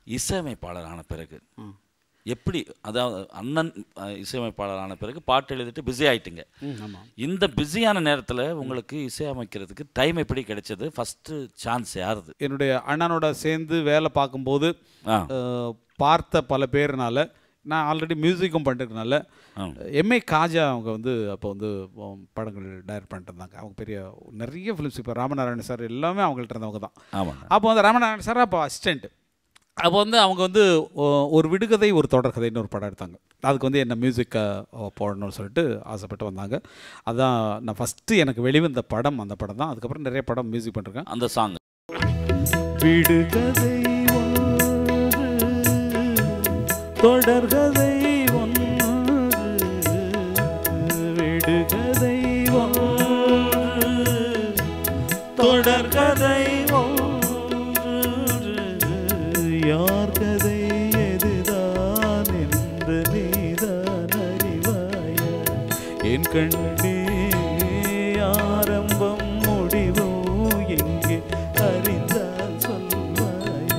இசையமைப்பாளரான பிறகு எப்படி அதாவது அண்ணன் அஹ், இசையமைப்பாளரான பிறகு பாட்டு எழுதிட்டு பிஸி ஆயிட்டீங்க ம் ஆமாம் இந்த பிஸியான நேரத்தில் உங்களுக்கு இசையமைக்கிறதுக்கு டைம் எப்படி கிடைச்சது ஃபஸ்ட்டு சான்ஸ் யாருது என்னுடைய அண்ணனோட சேர்ந்து வேலை பார்க்கும்போது ஆ அஹ், பார்த்த பல பேர்னால நான் ஆல்ரெடி மியூசிக்கும் பண்ணிருக்கனால ஆ. எம்ஏ காஜா அவங்க வந்து அப்போ வந்து உம், படங்கள் டைரக்ட் பண்ணிட்டு இருந்தாங்க அவங்க பெரிய நிறைய ஃபிலிம்ஸ் இப்போ ராமநாராயண சார் எல்லாமே அவங்கள்ட்ட இருந்தவங்க தான் ஆமாங்க அப்போ வந்து ராமநாராயண சார் அப்போ அசிஸ்டண்ட் அப்போ வந்து அவங்க வந்து ஒ- ஒரு விடுகதை ஒரு தொடர்கதைன்னு ஒரு படம் எடுத்தாங்க அதுக்கு வந்து என்ன மியூசிக்கை போடணும்னு சொல்லிட்டு ஆசைப்பட்டு வந்தாங்க அதான் நான் ஃபஸ்ட்டு எனக்கு வெளிவந்த படம் அந்த படம் தான் அதுக்கப்புறம் நிறைய படம் மியூசிக் பண்ணிருக்கேன் அந்த சாங் விடுகதை ஒன்று தொடர்கதை ஒன்று விடுகதை ஒன்று தொடர்கதை ஒன்று யார் கதை எதுதான் என்று நீதான் அறிவாய என் கண்ணே ஆரம்பம் முடிவோ எங்கே அறிந்தால் சொல்வாயா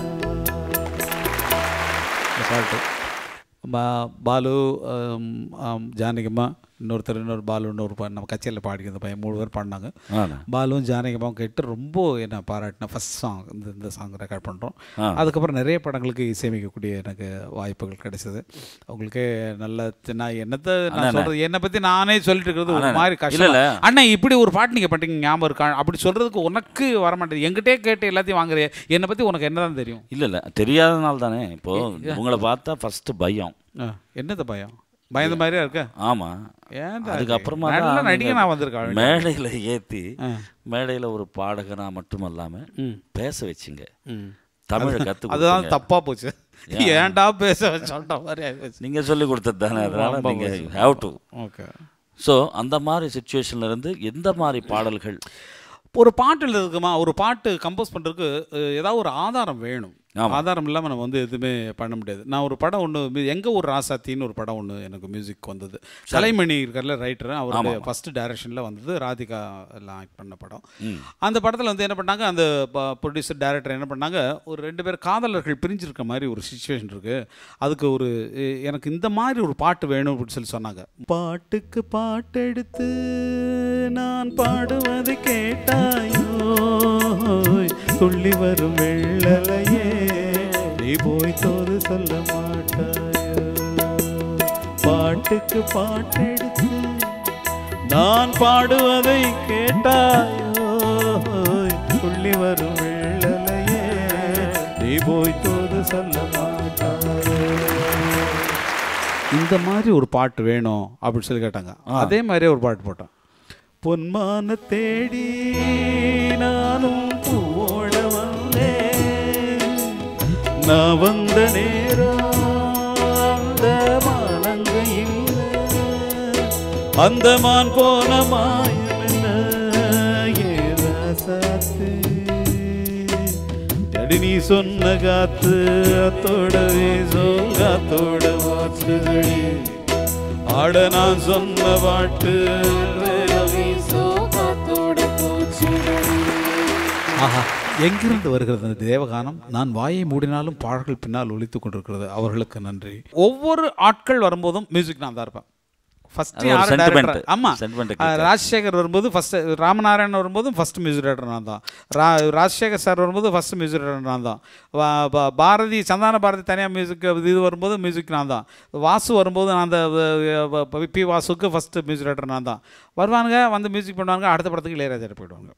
இந்த பாட்டு பா பாலு ஆம், ஆம், ஜானகிம்மா இன்னொருத்தர் இன்னொரு பாலு இன்னொரு பா- நம்ம கச்சேரியில் பாடிக்கிற பையன் மூணு பேர் பாடினாங்க ஆண்ணா பாலுவும் ஜானகிமாவும் கேட்டு ரொம்ப என்ன பாராட்டின ஃபஸ்ட் சாங் இந்த இந்த சாங் ரெக்கார்ட் பண்ணுறோம் ஆ. அதுக்கப்புறம் நிறைய படங்களுக்கு இசையமைக்கக்கூடிய எனக்கு வாய்ப்புகள் கிடைச்சது உங்களுக்கு நல்ல நான் என்னத்தை நான் சொல்கிறது என்னை பற்றி நானே சொல்லிட்டு இருக்கிறது ஒரு மாதிரி கஷ்டம் இல்ல. அண்ணா இப்படி ஒரு பாட்டு நீங்கள் பண்ணுறீங்க ஞாபகம் இருக்கா அப்படி சொல்கிறதுக்கு உனக்கு வர மாட்டேங்குது எங்கிட்டே கேட்டு எல்லாத்தையும் வாங்குறிய என்னை பற்றி உனக்கு என்னதான் தெரியும் இல்லை இல்லை தெரியாதனால தானே இப்போ உங்களை பார்த்தா ஃபஸ்ட்டு பயம் ஆ, என்னது பயம் பயந்த மாதிரியா இருக்க ஆமாம் ஏன்டா அதுக்கப்புறமா நல்ல தான் நடிகை நீங்க நான் வந்திருக்கேன் மேடையில் ஏற்றி ஆ. மேடையில் ஒரு பாடகனா மட்டும் இல்லாமல் ம் பேச வச்சிங்க ம் தமிழை கற்று அதுதான் தப்பா போச்சு ஏன்டா பேச சொல்ற மாதிரி ஆயிப்போச்சு நீங்கள் சொல்லி கொடுத்தது தானே அதனால நீங்கள் ஹேவ் டு ஓகே ஸோ அந்த மாதிரி சுச்சுவேஷன்ல இருந்து எந்த மாதிரி பாடல்கள் ஒரு பாட்டு எழுதுக்குமா ஒரு பாட்டு கம்போஸ் பண்ணுறதுக்கு ஏதாவது ஒரு ஆதாரம் வேணும் ஆமா. ஆதாரம் இல்லாமல் நம்ம வந்து எதுவுமே பண்ண முடியாது நான் ஒரு படம் ஒன்று எங்கே ஒரு ராசாத்தின்னு ஒரு படம் ஒன்று எனக்கு மியூசிக் வந்தது கலைமணி இருக்கிறல ரைட்டர் அவருடைய ஃபர்ஸ்ட் டைரக்ஷனில் வந்தது ராதிகா எல்லாம் ஆக்ட் பண்ண படம் ம். அந்த படத்தில் வந்து என்ன பண்ணாங்க அந்த ப்ரொடியூசர் டைரக்டர் என்ன பண்ணாங்க ஒரு ரெண்டு பேர் காதலர்கள் பிரிஞ்சிருக்க மாதிரி ஒரு சுச்சுவேஷன் இருக்கு அதுக்கு ஒரு எ- எனக்கு இந்த மாதிரி ஒரு பாட்டு வேணும் அப்படின்னு சொல்லி சொன்னாங்க பாட்டுக்கு பாட்டு எடுத்து நான் பாடுவது கேட்டாயோ துள்ளி வரும் வெள்ளலையே நீ போய் தோது சொல்ல மாட்டாயோ பாட்டுக்கு பாட்டு எடுத்து நான் பாடுவதை கேட்டாயோ துள்ளி வரும் வெள்ளலையே நீ போய் தோது சொல்ல மாட்டாயோ இந்த மாதிரி ஒரு பாட்டு வேணும் அப்படின்னு சொல்லி கேட்டாங்க அதே மாதிரியே ஒரு பாட்டு போட்டோம் பொன்மான தேடி நானும் பூவோட வந்தேன் நான் வந்த நேரம் அந்த மானங்க இல்லை அந்த மான் போன மாயம் என்ன ஏதாசாத்து அடி நீ சொன்ன காத்து அத்தோட வீசும் காத்தோட வாத்துகளே ஆட நான் சொன்ன பாட்டு ஆஹா எங்கிருந்து வருகிறது அந்த தேவகானம் நான் வாயை மூடினாலும் பாடல்கள் பின்னால் ஒலித்துக் கொண்டிருக்கிறது அவர்களுக்கு நன்றி ஒவ்வொரு ஆட்கள் வரும்போதும் மியூசிக் நான் தான் இருப்பேன் ஃபர்ஸ்ட் அது ஒரு யார் sentiment. director? ஆமா Sentiment ஆ, ராஜசேகர் வரும்போது ஃபர்ஸ்ட் ராமநாராயணன் வரும்போது ஃபர்ஸ்ட் மியூசிக் டைரக்டர் நான் தான் ரா ராஜசேகர் சார் வரும்போது ஃபர்ஸ்ட் மியூசிக் டைரக்டர் நான் தான் வா- பா- பாரதி சந்தான பாரதி தனியாக மியூசிக் இது வரும்போது மியூசிக் நான் தான் வாசு வரும்போது நான் அந்த வ- வ- பி வாசுக்கு ஃபர்ஸ்ட் மியூசிக் டைரக்டர் நான் தான் வருவானுங்க வந்து மியூசிக் பண்ணுவாங்க அடுத்த படத்துக்கு இளையராஜா போயிடுவாங்க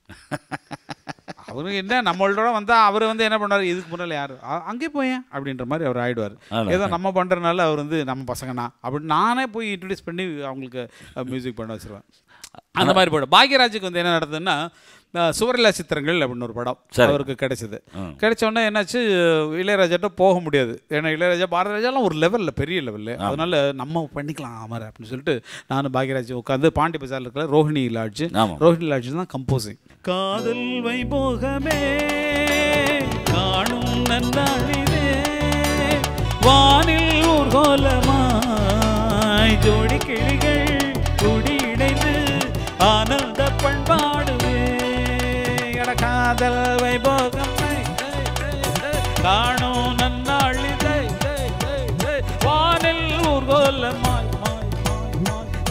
அவரு என்ன நம்மளோட வந்தா அவர் வந்து என்ன பண்ணாரு இதுக்கு முன்னால யாரு அ- அங்கே போயேன் அப்படின்ற மாதிரி அவர் ஆயிடுவார் ஆனா. ஏதோ நம்ம பண்றதுனால அவர் வந்து நம்ம பசங்கண்ணா அப்படின்னு நானே போய் இன்ட்ரடியூஸ் பண்ணி அவங்களுக்கு மியூசிக் பண்ண வச்சிருவேன் அந்த மாதிரி படம் பாக்யராஜுக்கு வந்து என்ன நடந்ததுன்னா அஹ், சுவரில்லா சித்திரங்கள் அப்படின்னு ஒரு படம் சரி. அவருக்கு கிடைச்சது ம். கிடைச்ச உடனே என்னாச்சு இளையராஜாட்ட போக முடியாது ஏன்னா இளையராஜா பாரதிராஜாலாம் ஒரு லெவலில் பெரிய லெவலில் அதனால நம்ம பண்ணிக்கலாம் அமர் அப்படின்னு சொல்லிட்டு நான் பாக்யராஜ் உட்காந்து பாண்டி பஜாரில் இருக்கிற ரோஹிணி லாட்ஜ் ஆமாம். ரோஹிணி லாட்ஜ் தான் கம்போசிங் காதல் வைபோகமே காணும் நன்னாளிலே வானில் ஊர்கோலமாய் ஜோடி கிளிகள் குடியிடைந்து ஆனந்த பண்பாடுவே எட காதல் வைபோகமே காணும்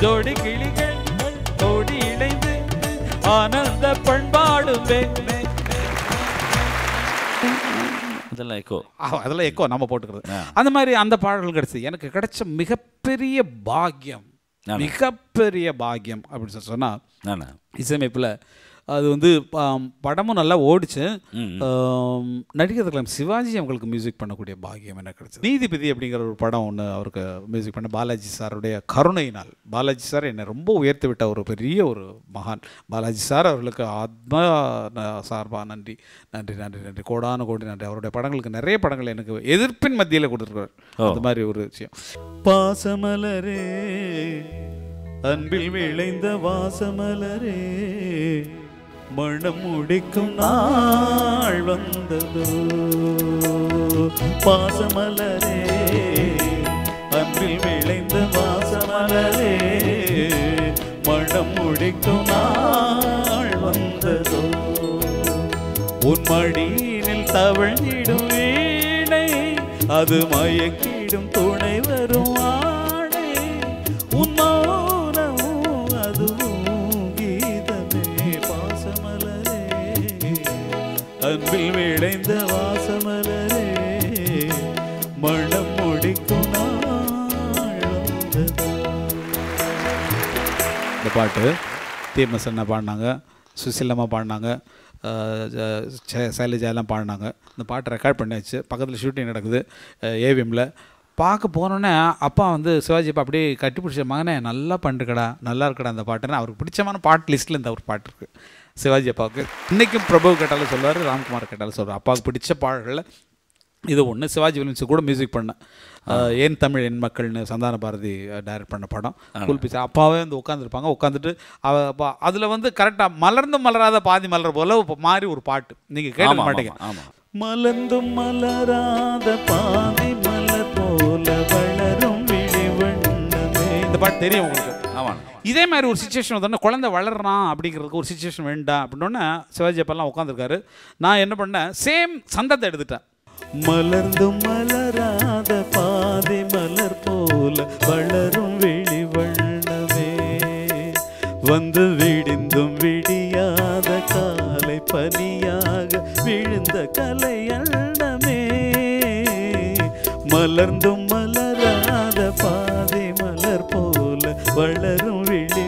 ஜோடி கிளிகள் ஓடி இணைந்து ஆனந்த பண்பாடும் வே- வே- இதெல்லாம் எக்கோ ஆ, அதெல்லாம் எக்கோ நம்ம போட்டுக்கிறது அந்த மாதிரி அந்த பாடல்கள் கிடைச்சது எனக்கு கிடைச்ச மிகப்பெரிய பாக்கியம் மிகப்பெரிய பாக்கியம் அப்படின்னு சொல்லி சொன்னா நானா இசையமைப்பில் அது வந்து ஆம், படமும் நல்லா ஓடிச்சு ஆம், நடிகர் திலகம் சிவாஜி அவங்களுக்கு மியூசிக் பண்ணக்கூடிய பாக்கியம் எனக்கு கிடைச்சது நீதிபதி அப்படிங்கிற ஒரு படம் ஒன்று அவருக்கு மியூசிக் பண்ண பாலாஜி சாருடைய கருணையினால் பாலாஜி சார் என்னை ரொம்ப உயர்த்தி விட்ட ஒரு பெரிய ஒரு மகான் பாலாஜி சார் அவர்களுக்கு ஆத்மா ந- சார்பா நன்றி நன்றி நன்றி நன்றி கோடான கோடி நன்றி அவருடைய படங்களுக்கு நிறைய படங்கள் எனக்கு எதிர்ப்பின் மத்தியில் கொடுத்துருக்காரு அந்த மாதிரி ஒரு விஷயம் பாசமலரே அன்பில் விளைந்த வாசமலரே மனம் முடிக்கும் நாள் வந்ததோ பாசமலரே அன்பில் விளைந்த வாசமலரே மனம் முடிக்கும் நாள் வந்ததோ உன் மடியினில் தவழ்ந்திடும் வீணை அது மயக்கிடும் துணை வரும் ஆணை உன் மௌனமும் அதுவும் கீதமே பாசமலரே அன்பில் விளைந்த வாசமலரே மனம் முடிக்கும் நாள் வந்ததோ இந்த பாட்டு தீர்மஸ் அண்ணா பாடினாங்க சுசிலம்மா பாடினாங்க அஹ் ஜ- சே- சைலஜா எல்லாம் பாடினாங்க இந்த பாட்டை ரெக்கார்ட் பண்ணியாச்சு பக்கத்தில் ஷூட்டிங் நடக்குது ஏவிஎம்மில் பார்க்க போனோன்னே அப்பா வந்து சிவாஜி அப்பா அப்படியே கட்டி பிடிச்ச மகனே நல்லா பண்ணுறக்கடா நல்லா இருக்கடா அந்த பாட்டுன்னு அவருக்கு பிடிச்சமான பாட்டு லிஸ்ட்டில் இந்த ஒரு பாட்டு இருக்குது சிவாஜி அப்பாவுக்கு இன்றைக்கும் பிரபு கேட்டாலும் சொல்லுவார் ராம்குமார் கேட்டாலும் சொல்லுவார் அப்பாவுக்கு பிடிச்ச பாடல்களில் இது ஒன்று சிவாஜி ஃபிலிம்ஸ் கூட மியூசிக் பண்ணேன் அஹ் ஏன் தமிழ் என் மக்கள்னு சந்தான பாரதி டைரக்ட் பண்ண படம் கூல் பிச்சை அப்பாவே வந்து உட்காந்துருப்பாங்க உட்காந்துட்டு அவ அப்பா அதில் வந்து கரெக்டாக மலர்ந்து மலராத பாதி மலர் போல இப்ப மாறி ஒரு பாட்டு நீங்கள் கேட்க ஆமா, மாட்டீங்க ஆமா, ஆமா. மலர்ந்தும் மலராத பாதி மலர் போல வளரும் விழிவண்ணமே இந்த பாட்டு தெரியும் உங்களுக்கு ஆமா இதே மாதிரி ஒரு சுச்சுவேஷன் வந்தோடனே குழந்தை வளர்றான் அப்படிங்கிறதுக்கு ஒரு சுச்சுவேஷன் வேண்டாம் அப்படின்னோடனே சிவாஜி அப்பெல்லாம் உட்காந்துருக்காரு நான் என்ன பண்ணேன் சேம் சந்தத்தை எடுத்துட்டேன் மலர்ந்தும் மலராத பாதி மலர் போல வளரும் வெளி வண்ணமே வந்து விடிந்தும் விடியாத காலை பனியாக விழுந்த கலை அண்ணமே மலர்ந்தும் மலராத பாதி மலர் போல வளரும் விழி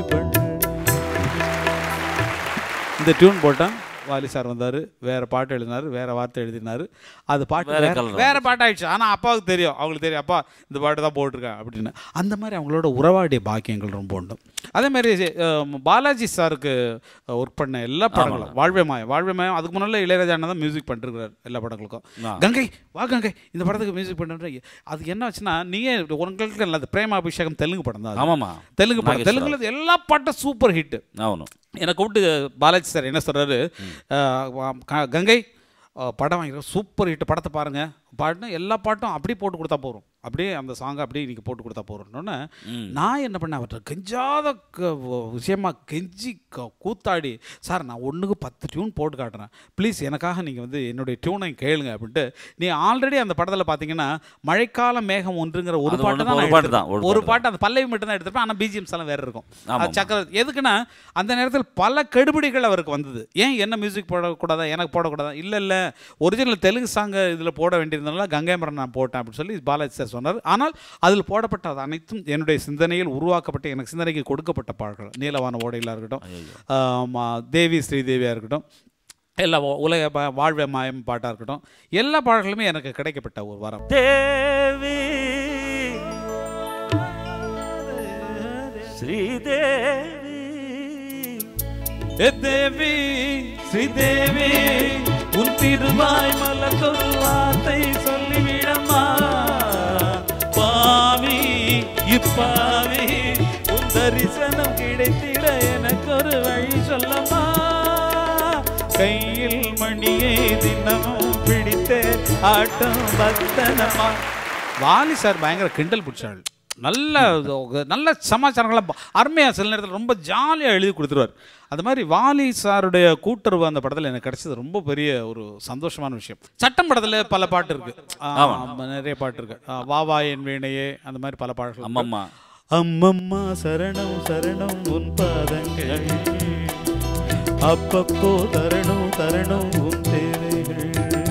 இந்த டியூன் போட்டான் வாலி சார் வந்தார் வேற பாட்டு எழுதினார் வேற வார்த்தை எழுதினார் அது பாட்டு வேற வேற- colour வேற பாட்டு ஆயிடுச்சு ஆனால் அப்பாவுக்கு தெரியும் அவங்களுக்கு தெரியும் அப்பா இந்த பாட்டு தான் போட்டிருக்கேன் அப்படின்னு அந்த மாதிரி அவங்களோட உறவாடிய பாக்கியங்கள் ரொம்ப உண்டு அதே மாதிரி அஹ், பாலாஜி சாருக்கு ஒர்க் பண்ண எல்லா படங்களும் வாழ்வே மாயம் வாழ்வே மாயம் அதுக்கு முன்னால இளையராஜா அண்ணா தான் மியூசிக் பண்ணிருக்கிறார் எல்லா படங்களுக்கும் ஆ. கங்கை வா கங்கை இந்த படத்துக்கு மியூசிக் பண்ணுற அது என்ன ஆச்சுன்னா நீயே உங்களுக்கு இல்லை அது பிரேமாபிஷேகம் தெலுங்கு படம் தான் அது. ஆமாமா தெலுங்கு படம் நாகேஸ்வரராவ். தெலுங்குல எல்லா பாட்டும் சூப்பர் ஹிட் అవును என்னை கூப்பிட்டு பாலாஜி சார் என்ன சொல்கிறாரு கங்கை அஹ், படம் வாங்கிக்கிறோம் சூப்பர் ஹிட் படத்தை பாருங்கள் பாட்டுன்னு எல்லா பாட்டும் அப்படியே போட்டு கொடுத்தா போகிறோம் அப்படியே அந்த சாங்கை அப்படியே நீங்கள் போட்டு கொடுத்தா போகிறோன்னு நான் என்ன பண்ணேன் அவர்கிட்ட கெஞ்சாத க- விஷயமா கெஞ்சி க- கூத்தாடி சார் நான் ஒன்றுக்கு பத்து டியூன் போட்டு காட்டுறேன் ப்ளீஸ் எனக்காக நீங்கள் வந்து என்னுடைய டியூனை கேளுங்க அப்படின்ட்டு நீ ஆல்ரெடி அந்த படத்தில் பார்த்தீங்கன்னா மழைக்கால மேகம் ஒன்றுங்கிற ஒரு அது பாட்டு ஒண்ணு- தான் ஒரு நான் பாட்டு தான், எடுத்திருப்பேன். ஒரு ஒரு பாட்டு அந்த பல்லவி மட்டும் தான் எடுத்திருப்பேன் ஆனால் பிஜிஎம்ஸ் எல்லாம் வேற இருக்கும் ஆமா, அது சக்கர எதுக்குன்னா அந்த நேரத்தில் பல கெடுபிடிகள் அவருக்கு வந்தது ஏன் என்ன மியூசிக் போடக்கூடாதா எனக்கு போடக்கூடாதா இல்லை இல்லை ஒரிஜினல் தெலுங்கு சாங் இதில் போட வேண்டியிருந்தனால கங்கைமரன் நான் போட்டேன் அப்படின்னு சொல்லி பாலாஜி சார் சொன்னார் ஆனால் அதில் போடப்பட்ட அது அனைத்தும் என்னுடைய சிந்தனையில் உருவாக்கப்பட்ட எனக்கு சிந்தனைக்கு கொடுக்கப்பட்ட பாடல்கள் நீலவான ஓடைகளாக இருக்கட்டும் ஆமா, தேவி ஸ்ரீதேவியாக இருக்கட்டும் எல்லா உ- உலக ப- வாழ்வே மாயம் பாட்டாக இருக்கட்டும் எல்லா பாடல்களுமே எனக்கு கிடைக்கப்பட்ட ஒரு வரம் దేవి శ్రీదేవి ஏ தேவி ஸ்ரீதேவி உன் திருவாய் மலர்ந்தொரு வார்த்தை சொல்லிவிடம்மா பாவி இப்பாவி உன் தரிசனம் கிடைத்திட எனக்கு ஒரு வழி சொல்லம்மா கையில் மணியை தினமும் பிடித்து ஆட்டம் பக்தனம்மா வாலி சார் பயங்கர கிண்டல் பிடிச்சாள் நல்ல நல்ல சமாச்சாரங்களை அருமையாக சில நேரத்தில் ரொம்ப ஜாலியாக எழுதி கொடுத்துருவார் அது மாதிரி வாலி சாருடைய கூட்டுறவு அந்த படத்தில் எனக்கு கிடைச்சது ரொம்ப பெரிய ஒரு சந்தோஷமான விஷயம் சட்டம் படத்தில் பல பாட்டு இருக்கு ஆ, நிறைய பாட்டு இருக்கு ஆ, வா வா என் வீணையே அந்த மாதிரி பல பாடல்கள் இருக்கு. అమ్మమ్మ அம்மம்மா சரணம் சரணம் உன் பாதங்கள் அப்பப்போ தரணும் தரணும் உன் தேவைகள்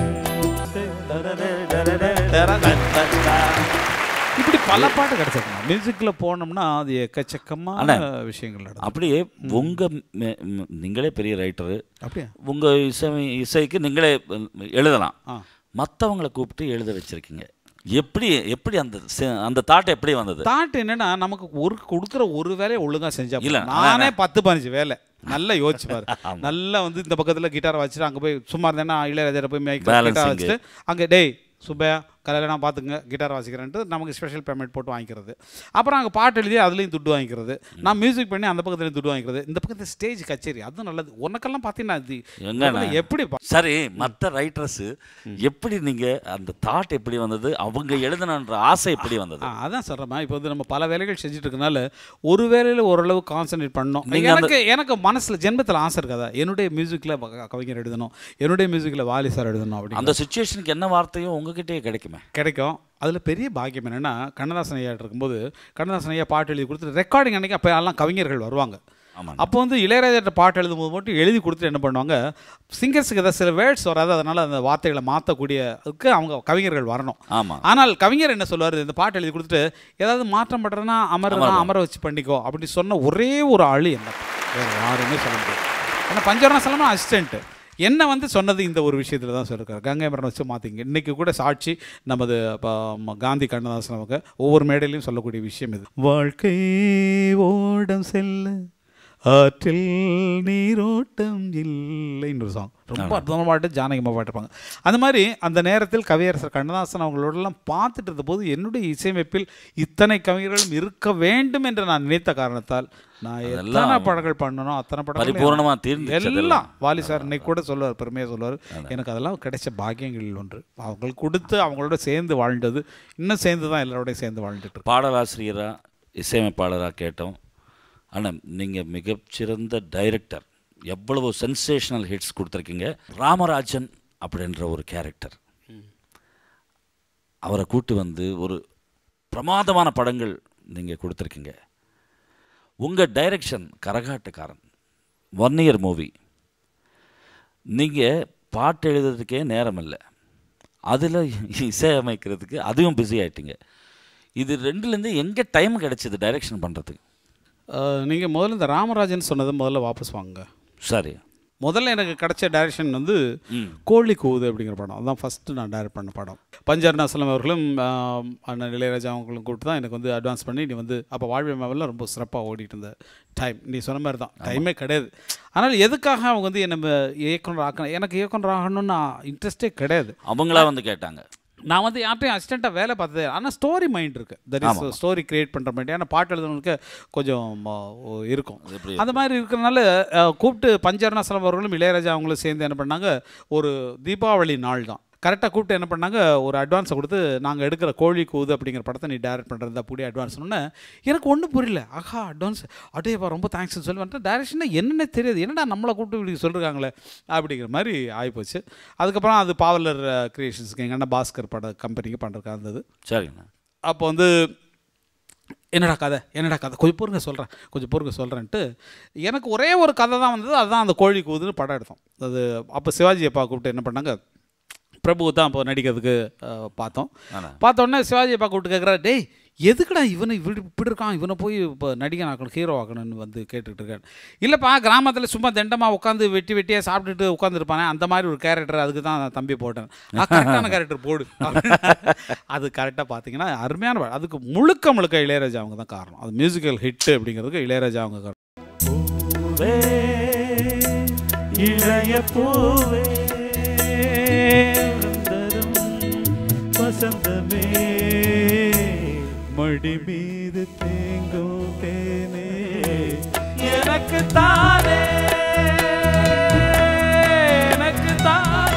இப்படி பல பாட்டு கிடைச்சிருக்கணும் மியூசிக்கில் போனோம்னா அது எக்கச்சக்கமான விஷயங்கள் நடக்கும் அப்படியே உங்க மெ- ம், நீங்களே பெரிய ரைட்டரு அப்படியா உங்க இசை இசைக்கு நீங்களே ம், எழுதலாம் ஆ மற்றவங்களை கூப்பிட்டு எழுத வச்சிருக்கீங்க எப்படி எப்படி அந்த செ- அந்த தாட் எப்படி வந்தது தாட் என்னன்னா நமக்கு ஒரு கொடுக்குற ஒரு வேலையை ஒழுங்கா செஞ்சா இல்ல, போதும். நானே பத்து பதினஞ்சு வேலை நல்லா யோசிச்சு பாரு ஆமா. நல்லா வந்து இந்த பக்கத்துல கிட்டார் வச்சுட்டு அங்க போய் சும்மா இருந்தேன்னா இளையராஜா போய் மைக் Balancing. கிட்டார் வச்சுட்டு அங்க டேய் சுப்பையா கலையில நான் பார்த்துங்க கிட்டார் வாசிக்கிறேன்ட்டு நமக்கு ஸ்பெஷல் பேமெண்ட் போட்டு வாங்கிக்கிறது அப்புறம் அங்கே பாட்டு எழுதி அதுலேயும் துட்டு வாங்கிக்கிறது நான் மியூசிக் பண்ணி அந்த பக்கத்துலேயும் துட்டு வாங்கிக்கிறது இந்த பக்கத்து ஸ்டேஜ் கச்சேரி அதுவும் நல்லது உனக்கெல்லாம் பார்த்தீங்கன்னா இது எங்கண்ணா? உலகத்துல எப்படி பா- சரி மற்ற ரைட்டர்ஸ் எப்படி நீங்க அந்த தாட் எப்படி வந்தது அவங்க எழுதணுன்ற ஆசை எப்படி வந்தது ஆ, அதான் சொல்கிறேன் இப்போ வந்து நம்ம பல வேலைகள் செஞ்சுட்டு இருக்கனால ஒரு வேலையில் ஓரளவு கான்சென்ட்ரேட் பண்ணோம் நீங்க அந்த- எனக்கு எனக்கு மனசில் ஜென்மத்தில் ஆசை இருக்காதா என்னுடைய மியூசிக்கில் கவிஞர் எழுதணும் என்னுடைய மியூசிக்கில் வாலி சார் எழுதணும் அப்படி அந்த சுச்சுவேஷனுக்கு என்ன வார்த்தையும் உங்ககிட்டயே கிடைக்குமே கிடைக்கும் அதில் பெரிய பாக்கியம் என்னென்னா கண்ணதாசன் ஐயா இருக்கும்போது கண்ணதாசன் ஐயா பாட்டு எழுதி கொடுத்து ரெக்கார்டிங் அன்னைக்கு அப்போ எல்லாம் கவிஞர்கள் வருவாங்க ஆமாங்க அப்போ வந்து இளையராஜாட்ட பாட்டு எழுதும்போது மட்டும் எழுதி கொடுத்துட்டு என்ன பண்ணுவாங்க சிங்கர்ஸுக்கு ஏதாவது சில வேர்ட்ஸ் வராது அதனால் அந்த வார்த்தைகளை மாற்றக்கூடியதுக்கு அவங்க கவிஞர்கள் வரணும் ஆமா ஆனால் கவிஞர் என்ன சொல்லுவார் இந்த பாட்டு எழுதி கொடுத்துட்டு ஏதாவது மாற்றம் பண்ணுறதுனா அமர்னா அமர வச்சு பண்ணிக்கோ அப்படி சொன்ன ஒரே ஒரு ஆளு என்ன வேற யாருமே சொல்ல முடியாது ஏன்னா பஞ்சவரணாசலமா அசிஸ்டன்ட் என்ன வந்து சொன்னது இந்த ஒரு விஷயத்தில் தான் சொல்லியிருக்காரு கங்கை மரணம் வச்சு மாற்றிங்க இன்றைக்கி கூட சாட்சி நமது ப- ம- காந்தி கண்ணதாசன் அவங்க ஒவ்வொரு மேடையிலையும் சொல்லக்கூடிய விஷயம் இது வாழ்க்கை ஓடம் செல்ல ஆற்றில் நீரோட்டம் இல்லைன்னு ஒரு சாங் ரொம்ப அற்புதமான பாட்டு ஜானகிமா பாட்டுப்பாங்க அந்த மாதிரி அந்த நேரத்தில் கவியரசர் கண்ணதாசன் அவங்களோடலாம் பார்த்துட்டு இருந்தபோது என்னுடைய இசையமைப்பில் இத்தனை கவிஞர்களும் இருக்க வேண்டும் என்று நான் நினைத்த காரணத்தால் நான் எத்தனை படங்கள் பண்ணணும் அத்தனை படங்கள் பரிபூர்ணமா தீர்ந்துச்சு எல்லாம் வாலி சார் இன்னைக்கு கூட சொல்லுவார் பெருமையாக சொல்லுவார் எனக்கு அதெல்லாம் கிடைச்ச பாக்கியங்களில் ஒன்று அவங்களுக்கு கொடுத்து அவங்களோட சேர்ந்து வாழ்ந்தது இன்னும் சேர்ந்து தான் எல்லாரோடையும் சேர்ந்து வாழ்ந்துட்டு இருக்கோம். பாடலாசிரியரா இசையமைப்பாளரா கேட்டோம் ஆனா நீங்க மிகச்சிறந்த டைரக்டர் எவ்வளவு சென்சேஷனல் ஹிட்ஸ் கொடுத்துருக்கீங்க ராமராஜன் அப்படின்ற ஒரு கேரக்டர் அவரை கூட்டு வந்து ஒரு பிரமாதமான படங்கள் நீங்க கொடுத்துருக்கீங்க உங்க direction Karakattakkaran one year movie நீங்க பாட்டு எழுதுறதுக்கே நேரம் இல்லை அதில் இசையமைக்கிறதுக்கு அதுவும் பிஸி ஆயிட்டீங்க இது ரெண்டுலேருந்து எங்கே டைம் கிடைச்சது டைரக்ஷன் பண்ணுறதுக்கு அஹ், நீங்க முதல்ல இந்த ராமராஜன் சொன்னதை முதல்ல வாபஸ் வாங்குங்க சரி முதல்ல எனக்கு கிடைச்ச டைரக்ஷன் வந்து ம் கோழி கூவுது அப்படிங்கிற படம் அதுதான் ஃபஸ்ட்டு நான் டைரக்ட் பண்ண படம் பஞ்சர்ணாசலம் அவர்களும் ஆம், அண்ணன் இளையராஜா அவங்களும் கூப்பிட்டு தான் எனக்கு வந்து அட்வான்ஸ் பண்ணி நீ வந்து அப்போ வாழ்வை மாவெல்லாம் ரொம்ப சிறப்பாக ஓடிட்டு இருந்த டைம் நீ சொன்ன மாதிரி தான் டைமே கிடையாது ஆனால் எதுக்காக அவங்க வந்து என்ன இயக்குனர் ஆக்கணும் எனக்கு இயக்குனர் ஆகணும்னு இன்ட்ரெஸ்டே கிடையாது அவங்களா வந்து கேட்டாங்க நான் வந்து யார்ட்டையும் அசிஸ்டண்ட்டாக வேலை பார்த்தது ஆனால் ஸ்டோரி மைண்ட் இருக்குது தட் இஸ் ஸ்டோரி கிரியேட் பண்ணுற மாதிரி ஏன்னா பாட்டு எழுதுனவங்களுக்கு கொஞ்சம் ஆ, ஓ, இருக்கும் அது எப்படி அந்த மாதிரி இருக்கிறனால அஹ், கூப்பிட்டு பஞ்சரணாசலம் அவர்களும் இளையராஜா அவங்களும் சேர்ந்து என்ன பண்ணாங்க ஒரு தீபாவளி நாள் தான் கரெக்டாக கூப்பிட்டு என்ன பண்ணாங்க ஒரு அட்வான்ஸை கொடுத்து நாங்கள் எடுக்கிற கோழி கூது அப்படிங்கிற படத்தை நீ டேரக்ட் பண்ணுறது அப்படி அட்வான்ஸ் சொன்னோன்னே எனக்கு ஒன்றும் புரியல ஆஹா அட்வான்ஸ் அடேப்பா ரொம்ப தேங்க்ஸ்னு சொல்லி வந்துட்டு டேரக்ஷனா என்னன்னே தெரியாது என்னடா நம்மளை கூப்பிட்டு இப்படி சொல்லிருக்காங்களே அப்படிங்கிற மாதிரி ஆகிப்போச்சு அதுக்கப்புறம் அது பாவலர் கிரியேஷன்ஸ்க்கு எங்கள் அண்ணன் பாஸ்கர் பட கம்பெனிக்கு பண்ணுறக்கா இருந்தது சரிங்கண்ணா அப்போ வந்து என்னடா கதை என்னடா கதை கொஞ்சம் பொறுங்க சொல்கிறேன் கொஞ்சம் பொறுங்க சொல்கிறேன்ட்டு எனக்கு ஒரே ஒரு கதை தான் வந்தது அதுதான் அந்த கோழி கூதுன்னு படம் எடுத்தோம் அது அப்போ சிவாஜி அப்பா கூப்பிட்டு என்ன பண்ணாங்க பிரபு தான் அப்போ நடிக்கிறதுக்கு அஹ், பார்த்தோம் ஆனா பார்த்தோன்னே சிவாஜி அப்பா கூப்பிட்டு கேட்குறா டேய் எதுக்குடா இவனை இப்படி இப்படி இருக்கான் இவனை போய் இப்போ நடிகன் ஆக்கணும் ஹீரோ ஆக்கணும்னு வந்து கேட்டுக்கிட்டு இருக்கான் இல்லைப்பா கிராமத்தில் சும்மா தண்டமாக உட்காந்து வெட்டி வெட்டியாக சாப்பிட்டுட்டு உட்காந்துருப்பானே அந்த மாதிரி ஒரு கேரக்டர் அதுக்கு தான் நான் தம்பி போட்டேன் கரெக்டான கேரக்டர் போடு அது கரெக்டாக பார்த்தீங்கன்னா அருமையான படம். அதுக்கு முழுக்க முழுக்க இளையராஜா அவங்க தான் காரணம் அது மியூசிக்கல் ஹிட் அப்படிங்கிறதுக்கு இளையராஜா அவங்க காரணம் பூவே இளைய பூவே வசந்தமே மடி மீது தேங்கும் தேனே எனக்கு தானே எனக்கு தானே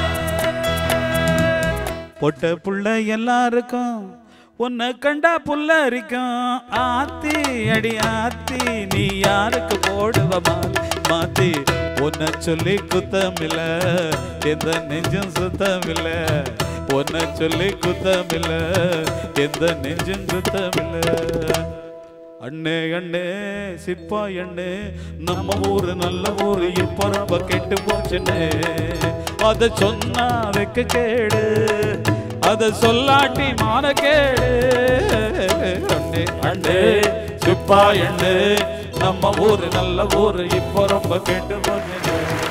பொட்ட புள்ள எல்லாருக்கும் உன்னை கண்டா புல்ல அரிக்கும் ஆத்தி அடி ஆத்தி நீ யாருக்கு போடுவமா மாத்தி உன்னை சொல்லி குத்தமில்ல எந்த நெஞ்சும் சுத்தமில்ல உன்னை சொல்லி குத்தமில்ல எந்த நெஞ்சும் சுத்தமில்ல அண்ணே அண்ணே சிப்பா அண்ணே நம்ம ஊரு நல்ல ஊரு இப்ப ரொம்ப கெட்டு போச்சுன்னு அத சொன்னா வைக்க கேடு அத சொல்லாட்டி மான கேடு அண்ணே அண்ணே சிப்பா அண்ணே நம்ம ஊரு நல்ல ஊரு இப்ப ரொம்ப கெட்டு போச்சுன்னு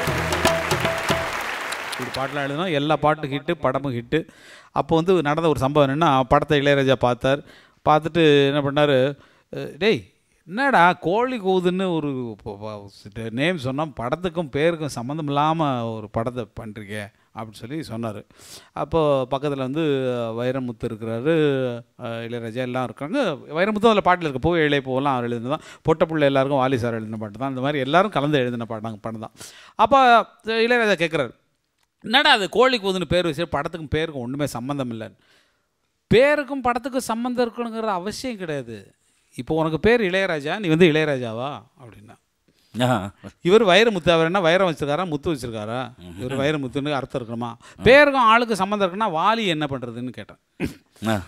இப்படி பாட்டெலாம் எழுதினா எல்லா பாட்டும் ஹிட்டு படமும் ஹிட்டு அப்போ வந்து நடந்த ஒரு சம்பவம் என்னென்னா படத்தை இளையராஜா பார்த்தார் பார்த்துட்டு என்ன பண்ணார் டேய் என்னடா கோழி கூதுன்னு ஒரு நேம் சொன்னால் படத்துக்கும் பேருக்கும் சம்மந்தம் இல்லாமல் ஒரு படத்தை பண்ணுறீங்க அப்படின்னு சொல்லி சொன்னார் அப்போது பக்கத்தில் வந்து வைரமுத்து இருக்கிறாரு அஹ் இளையராஜா எல்லாம் இருக்காங்க வைரமுத்தும் அதில் பாட்டில் இருக்க பூ இளைய பூவெல்லாம் அவர் எழுதினது தான் பொட்டப்புள்ள எல்லாருக்கும் வாலி சார் எழுதின பாட்டு தான் இந்த மாதிரி எல்லாரும் கலந்து எழுதின பாட்டாங்க படம் தான் அப்போ இளையராஜா கேட்குறாரு என்னடா அது கோழி கூதுன்னு பேர் வச்சு படத்துக்கும் பேருக்கும் ஒன்றுமே சம்மந்தம் இல்லைன்னு பேருக்கும் படத்துக்கும் சம்மந்தம் இருக்கணுங்கிற அவசியம் கிடையாது இப்போ உனக்கு பேர் இளையராஜா நீ வந்து இளையராஜாவா அப்படின்னா ஆ. இவர் வைரமுத்து அவர் என்ன வைரம் வச்சிருக்காரா முத்து வச்சிருக்காரா இவர் வைரமுத்துன்னு அர்த்தம் இருக்கணுமா பேருக்கும் ஆளுக்கு சம்மந்தம் இருக்குன்னா வாலி என்ன பண்ணுறதுன்னு கேட்டேன் ஆ.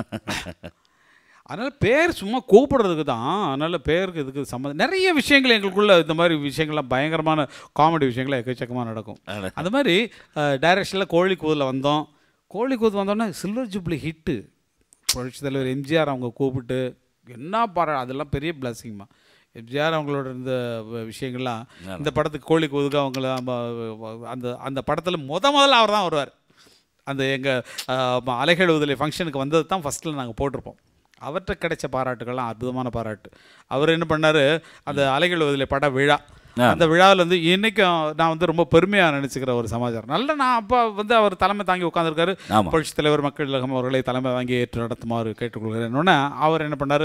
அதனால் பேர் சும்மா கூப்பிடுறதுக்கு தான் அதனால் பேருக்கு இதுக்கு சம்மந்தம் நிறைய விஷயங்கள் எங்களுக்குள்ள இந்த மாதிரி விஷயங்கள்லாம் பயங்கரமான காமெடி விஷயங்கள்லாம் எக்கச்சக்கமாக நடக்கும் அட. அந்த மாதிரி டைரக்ஷனில் கோழி கூதில் வந்தோம் கோழி கூது வந்தோடனே சில்வர் ஜூப்ளி ஹிட்டு புரட்சி தலைவர் எம்ஜிஆர் அவங்க கூப்பிட்டு என்ன பாரு அதெல்லாம் பெரிய பிளஸிங்மா எம்ஜிஆர் அவங்களோட இந்த வ- விஷயங்கள்லாம் இந்த படத்துக்கு கோழி கூதுக்கு அவங்கள நம்ம அந்த அந்த படத்தில் முத முதல்ல அவர் தான் வருவார் அந்த எங்கள் அலைகள் உதலை ஃபங்க்ஷனுக்கு வந்தது தான் ஃபஸ்ட்டில் நாங்கள் போட்டிருப்போம் அவர்கிட்ட கிடைச்ச பாராட்டுகள்லாம் அற்புதமான பாராட்டு அவர் என்ன பண்ணார் அந்த அலைகள் உதலை பட விழா ஆ. அந்த விழாவில் வந்து இன்னைக்கும் நான் வந்து ரொம்ப பெருமையாக நினச்சிக்கிற ஒரு சமாச்சாரம் நல்ல நான் அப்போ வந்து அவர் தலைமை தாங்கி உட்காந்துருக்காரு ஆமா. புரட்சி தலைவர் மக்கள் இலகம் அவர்களை தலைமை வாங்கி ஏற்று நடத்துமாறு கேட்டுக்கொள்கிறேன் உடனே அவர் என்ன பண்ணார்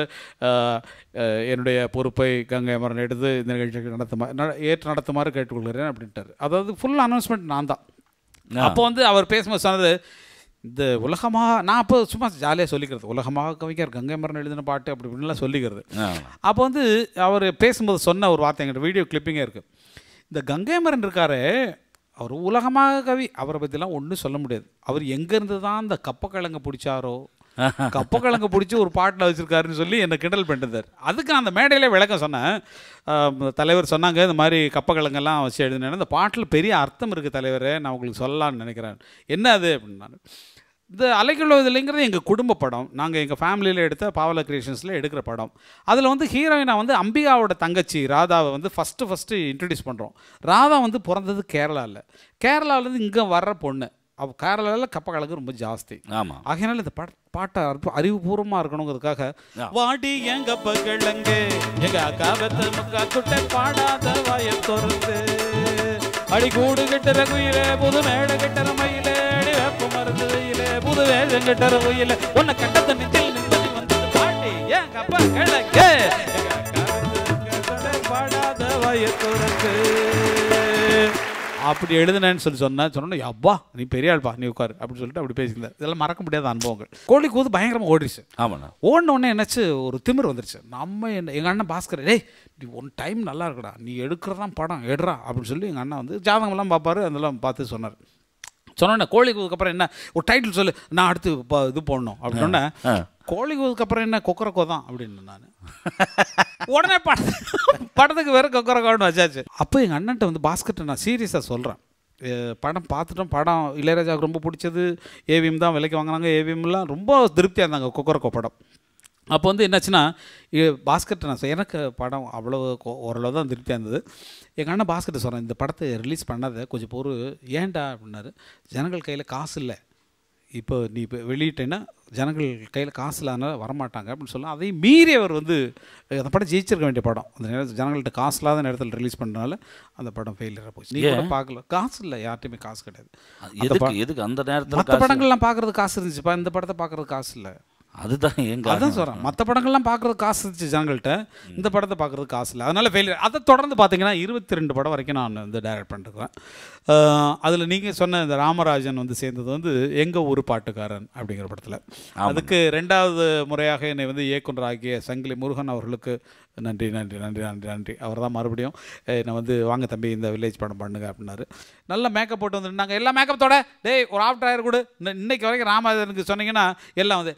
என்னுடைய பொறுப்பை கங்கை அமரன் எடுத்து இந்த நிகழ்ச்சிக்கு நடத்துமா நட- ஏற்று நடத்துமாறு கேட்டுக்கொள்கிறேன் அப்படின்ட்டார் அதாவது ஃபுல் அனௌன்ஸ்மெண்ட் நான் தான் ஆ. அப்போ வந்து அவர் பேசும்போது சொன்னது இந்த உலகமாக நான் அப்போ சும்மா ஜாலியாக சொல்லிக்கிறது உலகமாக கவிஞர் கங்கை மரன் எழுதின பாட்டு அப்படி இப்படின்லாம் சொல்லிக்கிறது ஆ. அப்போ வந்து அவர் பேசும்போது சொன்ன ஒரு வார்த்தை எங்கிட்ட வீடியோ கிளிப்பிங்கே இருக்குது இந்த கங்கை மரன் இருக்காரு அவர் உலகமாக கவி அவரை பற்றிலாம் ஒன்றும் சொல்ல முடியாது அவர் எங்கேருந்து தான் அந்த கப்பக்கிழங்க பிடிச்சாரோ கப்பக்கிழங்க பிடிச்சி ஒரு பாட்டில் வச்சுருக்காருன்னு சொல்லி என்னை கிண்டல் பண்ணிட்டார் அதுக்கு நான் அந்த மேடையிலே விளக்கம் சொன்னேன் ஆம், தலைவர் சொன்னாங்க இந்த மாதிரி கப்பக்கிழங்கெல்லாம் வச்சு எழுதினேன் இந்த பாட்டில் பெரிய அர்த்தம் இருக்குது தலைவரே நான் உங்களுக்கு சொல்லலாம்னு நினைக்கிறேன் என்ன அது அப்படின்னாரு இந்த அலைக்குள்ளதில்லைங்கிறது எங்கள் குடும்ப படம் நாங்கள் எங்கள் ஃபேமிலியில் எடுத்த பாவல கிரியேஷன்ஸில் எடுக்கிற படம் அதில் வந்து ஹீரோயினா வந்து அம்பிகாவோட தங்கச்சி ராதாவை வந்து ஃபஸ்ட்டு ஃபஸ்ட்டு இன்ட்ரடியூஸ் பண்ணுறோம் ராதா வந்து பிறந்தது கேரளாவில் கேரளாவிலேருந்து இங்கே வர்ற பொண்ணு அவ கேரளாவில் கப்ப கலக்கு ரொம்ப ஜாஸ்தி ஆமா ஆகையினால இந்த பாட் பாட்டை அற்பு அறிவுபூர்வமாக இருக்கணுங்கிறதுக்காக வாடி எங்க பகிழங்க எங்க அக்காவத்த முக்கா குட்டை பாடாத வாய திறந்து அடி கூடு கட்டுற குயிலே புது மேடை கட்டுற மயிலே அடி வேப்ப மருந்து வெயிலே புது வேஷம் கட்டுற குயிலே உன்னை கட்டத்த நெஞ்சில் நிம்மதி வந்தது பாட்டி ஏன் கப்ப கிழங்க எங்க அக்காவத்த முக்கா குட்டை பாடாத வாய திறந்து அப்படி எழுதுனேன்னு சொல்லி சொன்னேன் சொன்னோன்னே அப்பா நீ பெரிய ஆள்பா நீ உட்காரு அப்படின்னு சொல்லிட்டு அப்படி பேசியிருந்தேன் இதெல்லாம் மறக்க முடியாத அனுபவங்கள் கோழி கூது பயங்கரமாக ஓடிடுச்சு ஆமாண்ணா ஓடின உடனே என்னாச்சு ஒரு திமிர் வந்துருச்சு நம்ம என்ன எங்கள் அண்ணன் பாஸ்கர் டேய் நீ ஒன் டைம் நல்லா இருக்குடா நீ எடுக்கிறதான் படம் எடுறா அப்படின்னு சொல்லி எங்கள் அண்ணன் வந்து ஜாதகம்லாம் பார்ப்பாரு அதெல்லாம் பார்த்து சொன்னார் சொன்னோன்னே கோழி கூதுக்கு அப்புறம் என்ன ஒரு டைட்டில் சொல்லு நான் அடுத்து ப- இது போடணும் அப்படின்னோடனே ஆ. கோழி கூதுக்கு அப்புறம் என்ன கொக்கரக்கோ தான் அப்படின்னு நான் உடனே பட படத்துக்கு வேற கொக்கரக்கோன்னு வச்சாச்சு அப்போ எங்கள் அண்ணன்ட்ட வந்து பாஸ்கர்ட்ட நான் சீரியஸாக சொல்கிறேன் படம் பார்த்துட்டோம் படம் இளையராஜாவுக்கு ரொம்ப பிடிச்சது ஏவிஎம் தான் விலைக்கு வாங்கினாங்க ஏவிஎம்லாம் ரொம்ப திருப்தியாக இருந்தாங்க கொக்கரக்கோ படம் அப்போ வந்து என்னாச்சுன்னா இ- பாஸ்கர்ட்ட நான் சொ- எனக்கு படம் அவ்வளோ கொ- ஓரளவு தான் திருப்தியாக இருந்தது எங்கள் அண்ணன் பாஸ்கர்ட்ட சொல்கிறேன் இந்த படத்தை ரிலீஸ் பண்ணாத கொஞ்சம் பொறு ஏன்டா அப்படின்னாரு ஜனங்கள் கையில் காசு இல்லை இப்போ நீ இப்போ வெளியிட்டேன்னா ஜனங்கள் கையில் காசு இல்லாதனால வரமாட்டாங்க அப்படின்னு சொல்லலாம் அதையும் மீறி அவர் வந்து அந்த படம் ஜெயிச்சிருக்க வேண்டிய படம் அந்த நேரத்தில் ஜனங்கள்ட்ட காசு இல்லாத நேரத்தில் ரிலீஸ் பண்ணனால அந்த படம் ஃபெயிலியராக போச்சு நீ கூட பார்க்கல காசு இல்லை யார்ட்டையுமே காசு கிடையாது எதுக்கு எதுக்கு அந்த நேரத்துல மற்ற படங்கள்லாம் பார்க்குறது காசு இருந்துச்சுப்பா இந்த படத்தை பார்க்குறது காசு இல்லை அதுதான் எங்க அதான் சொல்கிறேன் மற்ற படங்கள்லாம் பார்க்குறது காசு இருந்துச்சு ஜனங்கள்ட்ட இந்த படத்தை பார்க்குறது காசு இல்லை அதனால் ஃபெயிலியர் அதை தொடர்ந்து பார்த்தீங்கன்னா இருபத்தி ரெண்டு படம் வரைக்கும் நான் வந்து டைரக்ட் பண்ணிருக்கேன் அதில் நீங்கள் சொன்ன இந்த ராமராஜன் வந்து சேர்ந்தது வந்து எங்கள் ஊர் பாட்டுக்காரன் அப்படிங்கிற படத்தில் அதுக்கு ரெண்டாவது முறையாக என்னை வந்து இயக்குனர் ஆகிய சங்கிலி முருகன் அவர்களுக்கு நன்றி நன்றி நன்றி நன்றி நன்றி அவர் தான் மறுபடியும் அஹ், என்னை வந்து வாங்க தம்பி இந்த வில்லேஜ் படம் பண்ணுங்க அப்படின்னாரு நல்ல மேக்கப் போட்டு வந்து நின்னாங்க எல்லா மேக்கப்பத்தோட டேய் ஒரு ஆஃப்டர் ஆயர் கொடு இன்ன- இன்னைக்கு வரைக்கும் ராமராஜனுக்கு சொன்னீங்கன்னா எல்லாம் வந்து செண்டு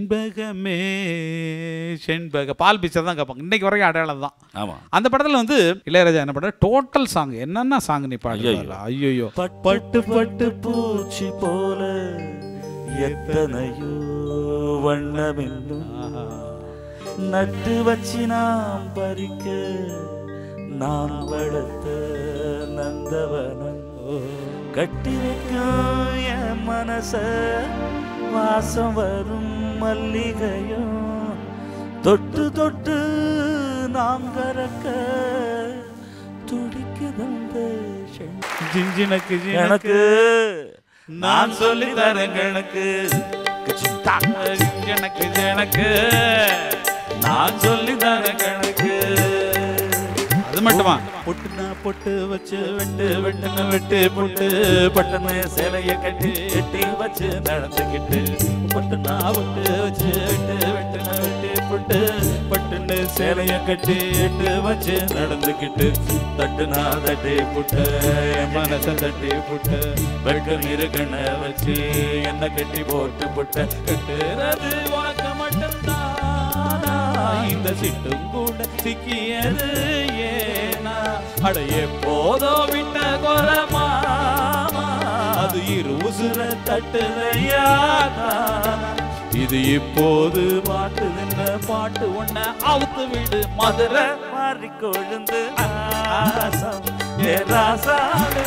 செண்பகமே செண்பக பால் பீச்சர் தான் கேட்பாங்க இன்னைக்கு வரைக்கும் அடையாளம் தான் ஆமாம் அந்த படத்தில் வந்து இளையராஜா என்ன பண்ண டோட்டல் சாங் என்னென்ன சாங் நீ பாடுறா ஐயோ பட்டு பட்டு பூச்சி போல எத்தனையோ வண்ணமென்னும் நட்டு வச்சு நாம் பறிக்க நான் வளர்த்த நந்தவனம் கட்டி வைக்கும் என் மனச வாசம் வரும் மல்லிகையும் தொட்டு தொட்டு நாம் கறக்க துடிக்குதந்த செண்பகம். ஜிஞ்சினக்கு எனக்கு நான் நான் சொல்லி சொல்லி தரேன் தரேன் எனக்கு கணக்கு எனக்கு எனக்கு நான் சொல்லி தரேன் கணக்கு அது மட்டுமா பொட்டுனா பொட்டு வச்சு வெட்டு வெட்டுன வெட்டு பொட்டு பட்டன சேலைய கட்டி எட்டி வச்சு நடந்துக்கிட்டு பொட்டுனா பொட்டு வச்சு வெட்டு வெட்டுன வெட்டு பொட்டு பட்டுன்னு சேலைய கட்டி எட்டு வச்சு நடந்துக்கிட்டு தட்டுனா தட்டி புட்டு என் மனசை தட்டி புட்டு வெட்கம் இருக்கண்ண வச்சு என்ன கட்டி போட்டு புட்ட கட்டுறது உனக்கு மட்டும்தானா இந்த சிட்டும் கூட சிக்கியது ஏனா அடைய போதோ விட்ட குரமா அது இரு உசுர தட்டுதையா இது இப்போது பாட்டு நின்ன பாட்டு ஒன்ன அவுத்து விடு மதுரை மாறி கொழுந்து ஆசம் ஏ ராசாடு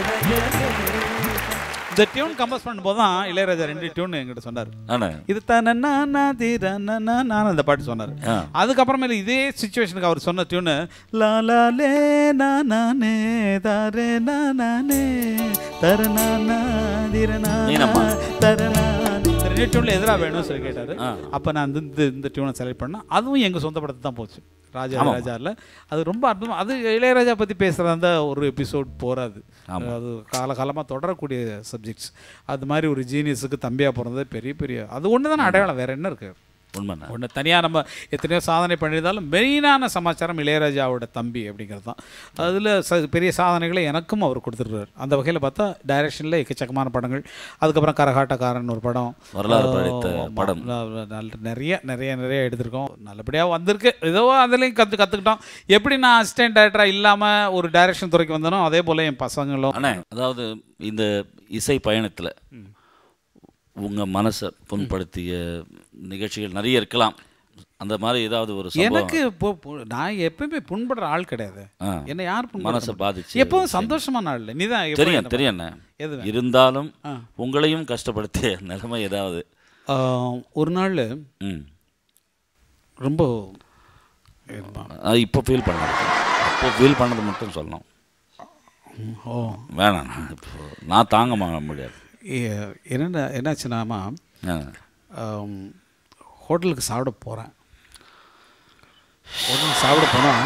இந்த டியூன் கம்போஸ் பண்ணும்போது தான் இளையராஜா ரெண்டு டியூன் என்கிட்ட சொன்னார் ஆனா இது தானே தீர நான் அந்த பாட்டு சொன்னார் ஆ. அதுக்கப்புறமேல இதே சுச்சுவேஷனுக்கு அவர் சொன்ன டியூனு லா லா லே நா நா நே தாரே நா நா நே தர நா நா தீர நா நீனம்மா. தர நா இந்த ரெண்டு டியூனில் எதிராக வேணும்னு சொல்லி கேட்டார் ஆ. அப்போ நான் வந்து இந்த இந்த டியூனை செலக்ட் பண்ணேன் அதுவும் எங்கள் சொந்த படத்தை தான் போச்சு ராஜா ஆமாம். ராஜாவில் அது ரொம்ப அற்புதம் அது இளையராஜா பற்றி பேசுகிறதா இருந்தால் ஒரு எபிசோட் போகாது ஆமாம். அது காலகாலமாக தொடரக்கூடிய சப்ஜெக்ட்ஸ் அது மாதிரி ஒரு ஜீனியஸுக்கு தம்பியாக பிறந்தது பெரிய பெரிய அது ஒன்று தானே அடையாளம் வேறு என்ன இருக்குது உண்மைண்ணா ஒன்று தனியாக நம்ம எத்தனையோ சாதனை பண்ணியிருந்தாலும் மெயினான சமாச்சாரம் இளையராஜாவோட தம்பி அப்படிங்கிறது தான் அதில் ச பெரிய சாதனைகளை எனக்கும் அவர் கொடுத்துருக்காரு அந்த வகையில் பார்த்தா டைரக்ஷனில் எக்கச்சக்கமான படங்கள் அதுக்கப்புறம் கரகாட்டக்காரன் ஒரு படம் வரலாறு படைத்த ஆமா. படம். நல்ல நல்ல- நிறைய நிறைய நிறைய எடுத்திருக்கோம் நல்லபடியாக வந்திருக்கு ஏதோ அதுலேயும் கற்று கற்றுக்கிட்டோம் எப்படி நான் அசிஸ்டன்ட் டைரக்டராக இல்லாமல் ஒரு டைரக்ஷன் துறைக்கு வந்தனோ அதே போல் என் பசங்களும் அண்ணே அதாவது இந்த இசை பயணத்தில் உங்கள் மனசை புண்படுத்திய நிகழ்ச்சிகள் நிறைய இருக்கலாம் அந்த மாதிரி ஏதாவது ஒரு சம்பவம் எனக்கு இப்போ பு- நான் எப்பயுமே புண்படுற ஆள் கிடையாது ஆ. என்ன யார் புண்படுத்த மனசை மாட்டா? பாதிச்சு எப்பவும் சந்தோஷமான நாள் இல்லை நீதான் எப்பவும் தெரியும் என்ன தெரியும் அண்ணே எது வேணும்? இருந்தாலும் ஆ. உங்களையும் கஷ்டப்படுத்திய நிலைமை ஏதாவது ஆ, ஒரு நாள் ம் ரொம்ப அது இப்போ ஃபீல் பண்ணது அப்போ ஃபீல் பண்ணது மட்டும் சொல்லணும் ஓ வேணாம் இப்போ நான் தாங்க மா- முடியாது எ- என்னென்ன என்னாச்சுன்னாமா ஆ. ஆம், ஹோட்டலுக்கு சாப்பிட போகிறேன் ஹோட்டலுக்கு சாப்பிட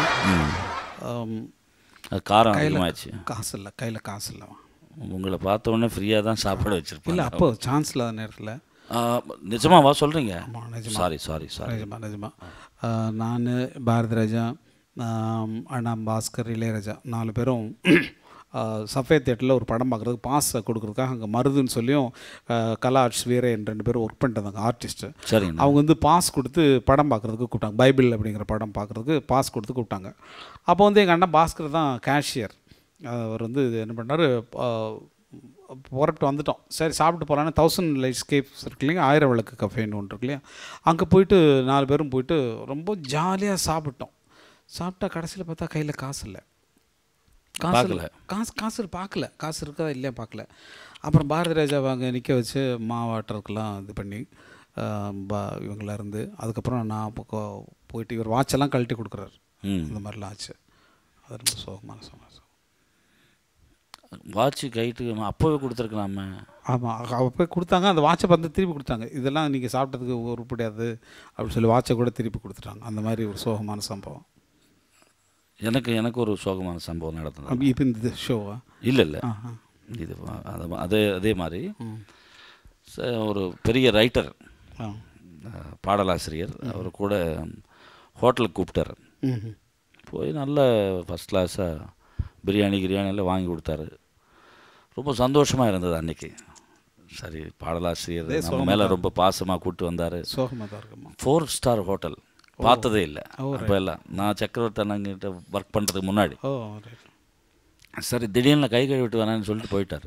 போனால் அது காரம் கையில் அதிகமாகிடுச்சு காசு இல்லை கையில் காசு இல்லை உங்களை பார்த்த உடனே ஃப்ரீயாக தான் சாப்பாடு இல்லை வச்சுருப்பேன் அப்போ சான்ஸ் இல்லாத நேரத்தில் நிஜமாவா சொல்கிறீங்க ஆமாம் நிஜமா சாரி சாரி சாரி நிஜமா நிஜமா நான் பாரதி ராஜா ஆம், அண்ணா பாஸ்கர் இளையராஜா நாலு பேரும் சஃபேத் தேட்டரில் ஒரு படம் பார்க்குறதுக்கு பாஸ் கொடுக்குறதுக்காக அங்கே மருதுன்னு சொல்லியும் ஆ, கலா ஆர்ட்ஸ் வீரன் ரெண்டு பேரும் ஒர்க் பண்ணிட்டு இருந்தாங்க ஆர்டிஸ்ட்டு சரிங்கண்ணா அவங்க வந்து பாஸ் கொடுத்து படம் பார்க்குறதுக்கு கூப்பிட்டாங்க பைபிள் அப்படிங்கிற படம் பார்க்குறதுக்கு பாஸ் கொடுத்து கூப்பிட்டாங்க அப்போ வந்து எங்கள் அண்ணன் பாஸ்கர் தான் கேஷியர் அவர் வந்து இது என்ன பண்ணார் புறப்பட்டு வந்துட்டோம் சரி சாப்பிட்டு போகலான்னு தௌசண்ட் லைட்ஸ்கேப்ஸ் இருக்கு இல்லைங்க ஆயிரம் விளக்கு கஃபேன்னு ஒன்று இருக்கு இல்லையா அங்கே போயிட்டு நாலு பேரும் போயிட்டு ரொம்ப ஜாலியாக சாப்பிட்டோம் சாப்பிட்டா கடைசியில் பார்த்தா கையில் காசு இல்லை காசு பார்க்கல. இல்லை காசு காசு பார்க்கல காசு இருக்கா இல்லையா பார்க்கல அப்புறம் பாரதி ராஜாவை அங்கே நிற்க வச்சு மாவாட்டுறதுக்கெல்லாம் இது பண்ணி ஆஹ், பா இவங்களாம் இருந்து அதுக்கப்புறம் நான் பக்கம் போயிட்டு இவர் வாட்செல்லாம் கழட்டி கொடுக்குறாரு ம் இந்த மாதிரிலாம் ஆச்சு அது ரொம்ப சோகமான சமாச்சாரம் வாட்ச் கைட்டு அப்போவே கொடுத்துருக்கலாமே ஆமாம் அவ போய் கொடுத்தாங்க அந்த வாட்சை வந்து திருப்பி கொடுத்தாங்க இதெல்லாம் நீங்கள் சாப்பிட்டதுக்கு உருப்படியாது அப்படின்னு சொல்லி வாட்சை கூட திருப்பி கொடுத்துட்டாங்க அந்த மாதிரி ஒரு சோகமான சம்பவம் எனக்கு எனக்கு ஒரு சோகமான சம்பவம் நடந்தது இப்போ இந்த ஷோவா இல்லை இல்லை ஆஹா இது வ- அது அதே அதே மாதிரி ம் ச- ஒரு பெரிய ரைட்டர் ஆ பாடலாசிரியர் அவர் கூட ஹோட்டலுக்கு கூப்பிட்டாரு ம் போய் நல்ல ஃபஸ்ட் கிளாஸாக பிரியாணி கிரியாணி எல்லாம் வாங்கி கொடுத்தாரு ரொம்ப சந்தோஷமாக இருந்தது அன்னைக்கு சரி பாடலாசிரியர் அதே நம்ம சோகமா மேலே தான். ரொம்ப பாசமாக கூட்டு வந்தார் சோகமாக தான் இருக்குமா ஃபோர் ஸ்டார் ஹோட்டல் பார்த்ததே இல்லை ஓ, அப்போ எல்லாம் நான் சக்கரவர்த்தி அண்ணங்கிட்ட ஒர்க் பண்ணுறதுக்கு முன்னாடி ஓ ரைட் சரி திடீர்னு கை கழுவிட்டு வரேன்னு சொல்லிட்டு போயிட்டார்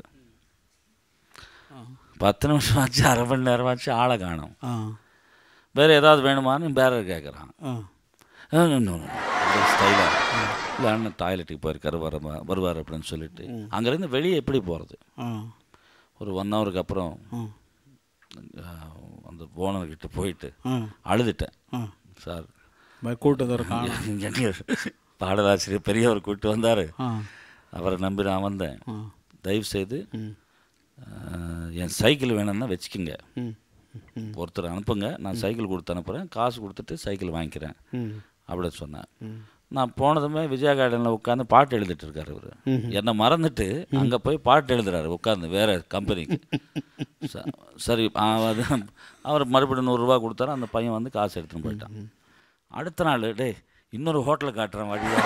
பத்து நிமிஷம் ஆச்சு அரை மணி நேரம் ஆச்சு ஆளை காணும் ஆ வேறு ஏதாவது வேணுமான்னு பேரர் கேட்குறான் ஆ ஸ்டைலாக இல்லை அண்ணன் டாய்லெட்டுக்கு போயிருக்காரு வர வருவார் அப்படின்னு சொல்லிட்டு அங்கேருந்து வெளியே எப்படி போகிறது ஆ ஒரு ஒன் ஹவருக்கு அப்புறம் ஆ அஹ், அந்த ஓனர்கிட்ட போயிட்டு ஆ அழுதுட்டேன் ஆ சார் மாதிரி கூட்டம் இருக்கான் எங்க பாடலாசிரியர் பெரியவர் கூப்பிட்டு வந்தார் ஆ அவரை நம்பி நான் வந்தேன் ஆ தயவு செய்து ம் அஹ், என் சைக்கிள் வேணும்னா வச்சுக்கோங்க ம் ம் ஒருத்தர் அனுப்புங்க நான் சைக்கிள் கொடுத்து அனுப்புகிறேன் காசு கொடுத்துட்டு சைக்கிள் வாங்கிக்கிறேன் ம் அப்படின்னு சொன்னேன் ம் நான் போனதுமே விஜயா கார்டனில் உட்காந்து பாட்டு எழுதிட்டு இருக்காரு இவர் ம்ஹும். என்னை மறந்துட்டு அங்கே போய் பாட்டு எழுதுறாரு உட்காந்து வேற கம்பெனிக்கு ச- சரி ஆ, அது அவர் மறுபடியும் நூறுரூவா கொடுத்தாரு அந்த பையன் வந்து காசு எடுத்துன்னு போயிட்டான் அடுத்த நாள் டேய் இன்னொரு ஹோட்டலில் காட்டுறேன் வழியா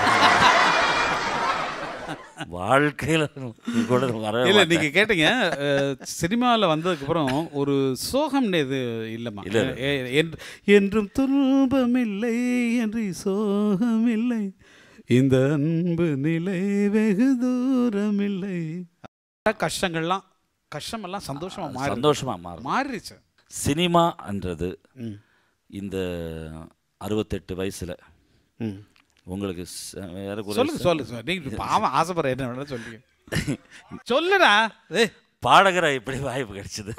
வாழ்க்கையில் கூட வர இல்லை நீங்கள் கேட்டீங்க சினிமாவில் வந்ததுக்கப்புறம் ஒரு சோகம்னு இது இல்லைம்மா இல்ல, எ- என்- என்றும் துன்பமில்லை என்று சோகமில்லை இந்த அன்பு நிலை வெகு தூரமில்லை கஷ்டங்கள்லாம் கஷ்டமெல்லாம் சந்தோஷமா மாறி சந்தோஷமாக மாறும் மாறிடுச்சு சினிமான்றது ம் இந்த அறுபத்தெட்டு வயசில் ம் உங்களுக்கு ச- ஏறக்குறைய சொல்லுங்க சொல்லுங்க சொல்லுங்க நீங்கள் பாவம் ஆசைப்படுற என்ன வேணா சொல்லுங்க சொல்லுடா ஏய் பாடகரா இப்படி வாய்ப்பு கிடைச்சது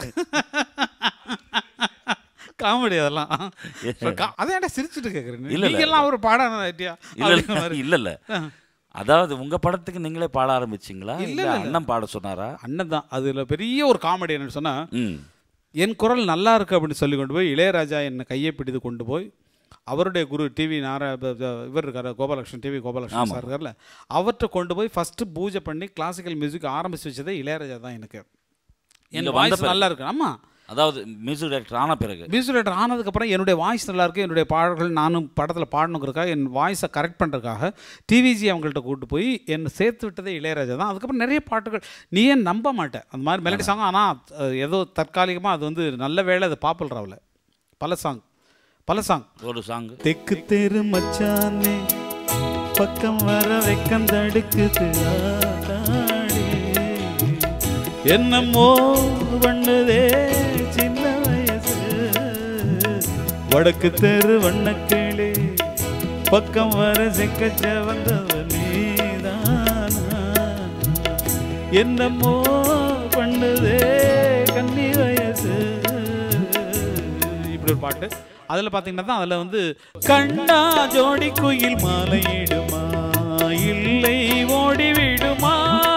காமெடி அதெல்லாம் கா- அதை ஏன்டா சிரிச்சுட்டு கேட்குறேன் இல்ல, இல்ல. நீங்கெல்லாம் ஒரு பாடம் ஆயிட்டியா இல்ல இல்ல இல்ல இல்ல அதாவது உங்க படத்துக்கு நீங்களே பாட ஆரம்பிச்சிங்களா இல்ல, இல்ல இல்ல, அண்ணன் பாட சொன்னாரா அண்ணன் தான் அதில் பெரிய ஒரு காமெடி என்னன்னு சொன்னால் ம் என் குரல் நல்லா இருக்கு அப்படின்னு சொல்லி கொண்டு போய் இளையராஜா என்னை கையை பிடித்து கொண்டு போய் அவருடைய குரு டிவி நாரா ப- ப- இவர் இருக்காரு கோபாலகிருஷ்ணன் டிவி கோபாலகிருஷ்ணன் ஆமா. சார் இருக்கார்ல அவர்கிட்ட கொண்டு போய் ஃபஸ்ட்டு பூஜை பண்ணி கிளாசிக்கல் மியூசிக் ஆரம்பிச்சு வச்சதே இளையராஜா தான் எனக்கு இங்க என் வந்த வாய்ஸ் பிறகு. நல்லா இருக்கு ஆமாம் அதாவது மியூசிக் டைரக்டர் ஆன பிறகு மியூசிக் டைரக்டர் ஆனதுக்கப்புறம் என்னுடைய வாய்ஸ் நல்லா இருக்கு என்னுடைய பாடல்கள் நானும் படத்தில் பாடணுங்கிறதுக்காக என் வாய்ஸை கரெக்ட் பண்ணுறதுக்காக டிவிஜி அவங்கள்ட்ட கூட்டு போய் என்னை சேர்த்து விட்டதே இளையராஜா தான் அதுக்கப்புறம் நிறைய பாட்டுகள் நீ ஏன் நம்ப மாட்டேன் அந்த மாதிரி மெலடி சாங் ஆனால் ஏதோ தற்காலிகமாக அது வந்து நல்ல வேளை அது பாப்புலர் ஆகல பல சாங் பல சாங் ஒரு சாங் தெக்கு தெரு மச்சானே பக்கம் வர வெக்கம் தடுக்குது ஆத்தாடி. என்னமோ பண்ணுதே சின்ன வயசு வடக்கு தெரு வண்ணக்கிளி பக்கம் வர செக்கச்ச வந்தவ நீதானா என்னமோ பண்ணுதே கன்னி வயசு இப்படி ஒரு பாட்டு அதில் பார்த்தீங்கன்னா தான் அதில் வந்து கண்ணா ஜோடி குயில் மாலையிடுமா இல்லை ஓடி விடுமா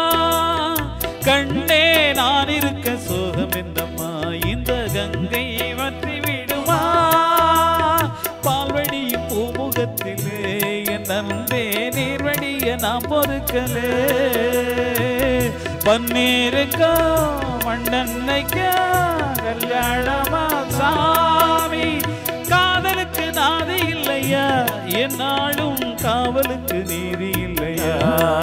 கண்ணே நான் இருக்க சோகம் என்னம்மா இந்த கங்கை வற்றி விடுமா பால்வடியும் பூமுகத்திலே என் அன்பே நீர்வடிய நாம் பொறுக்கலே பன்னீருக்கா மண்ணன்னைக்கா கல்யாணமா சாமி காதலுக்கு நாதி இல்லையா என்னாலும் காவலுக்கு நீதி இல்லையா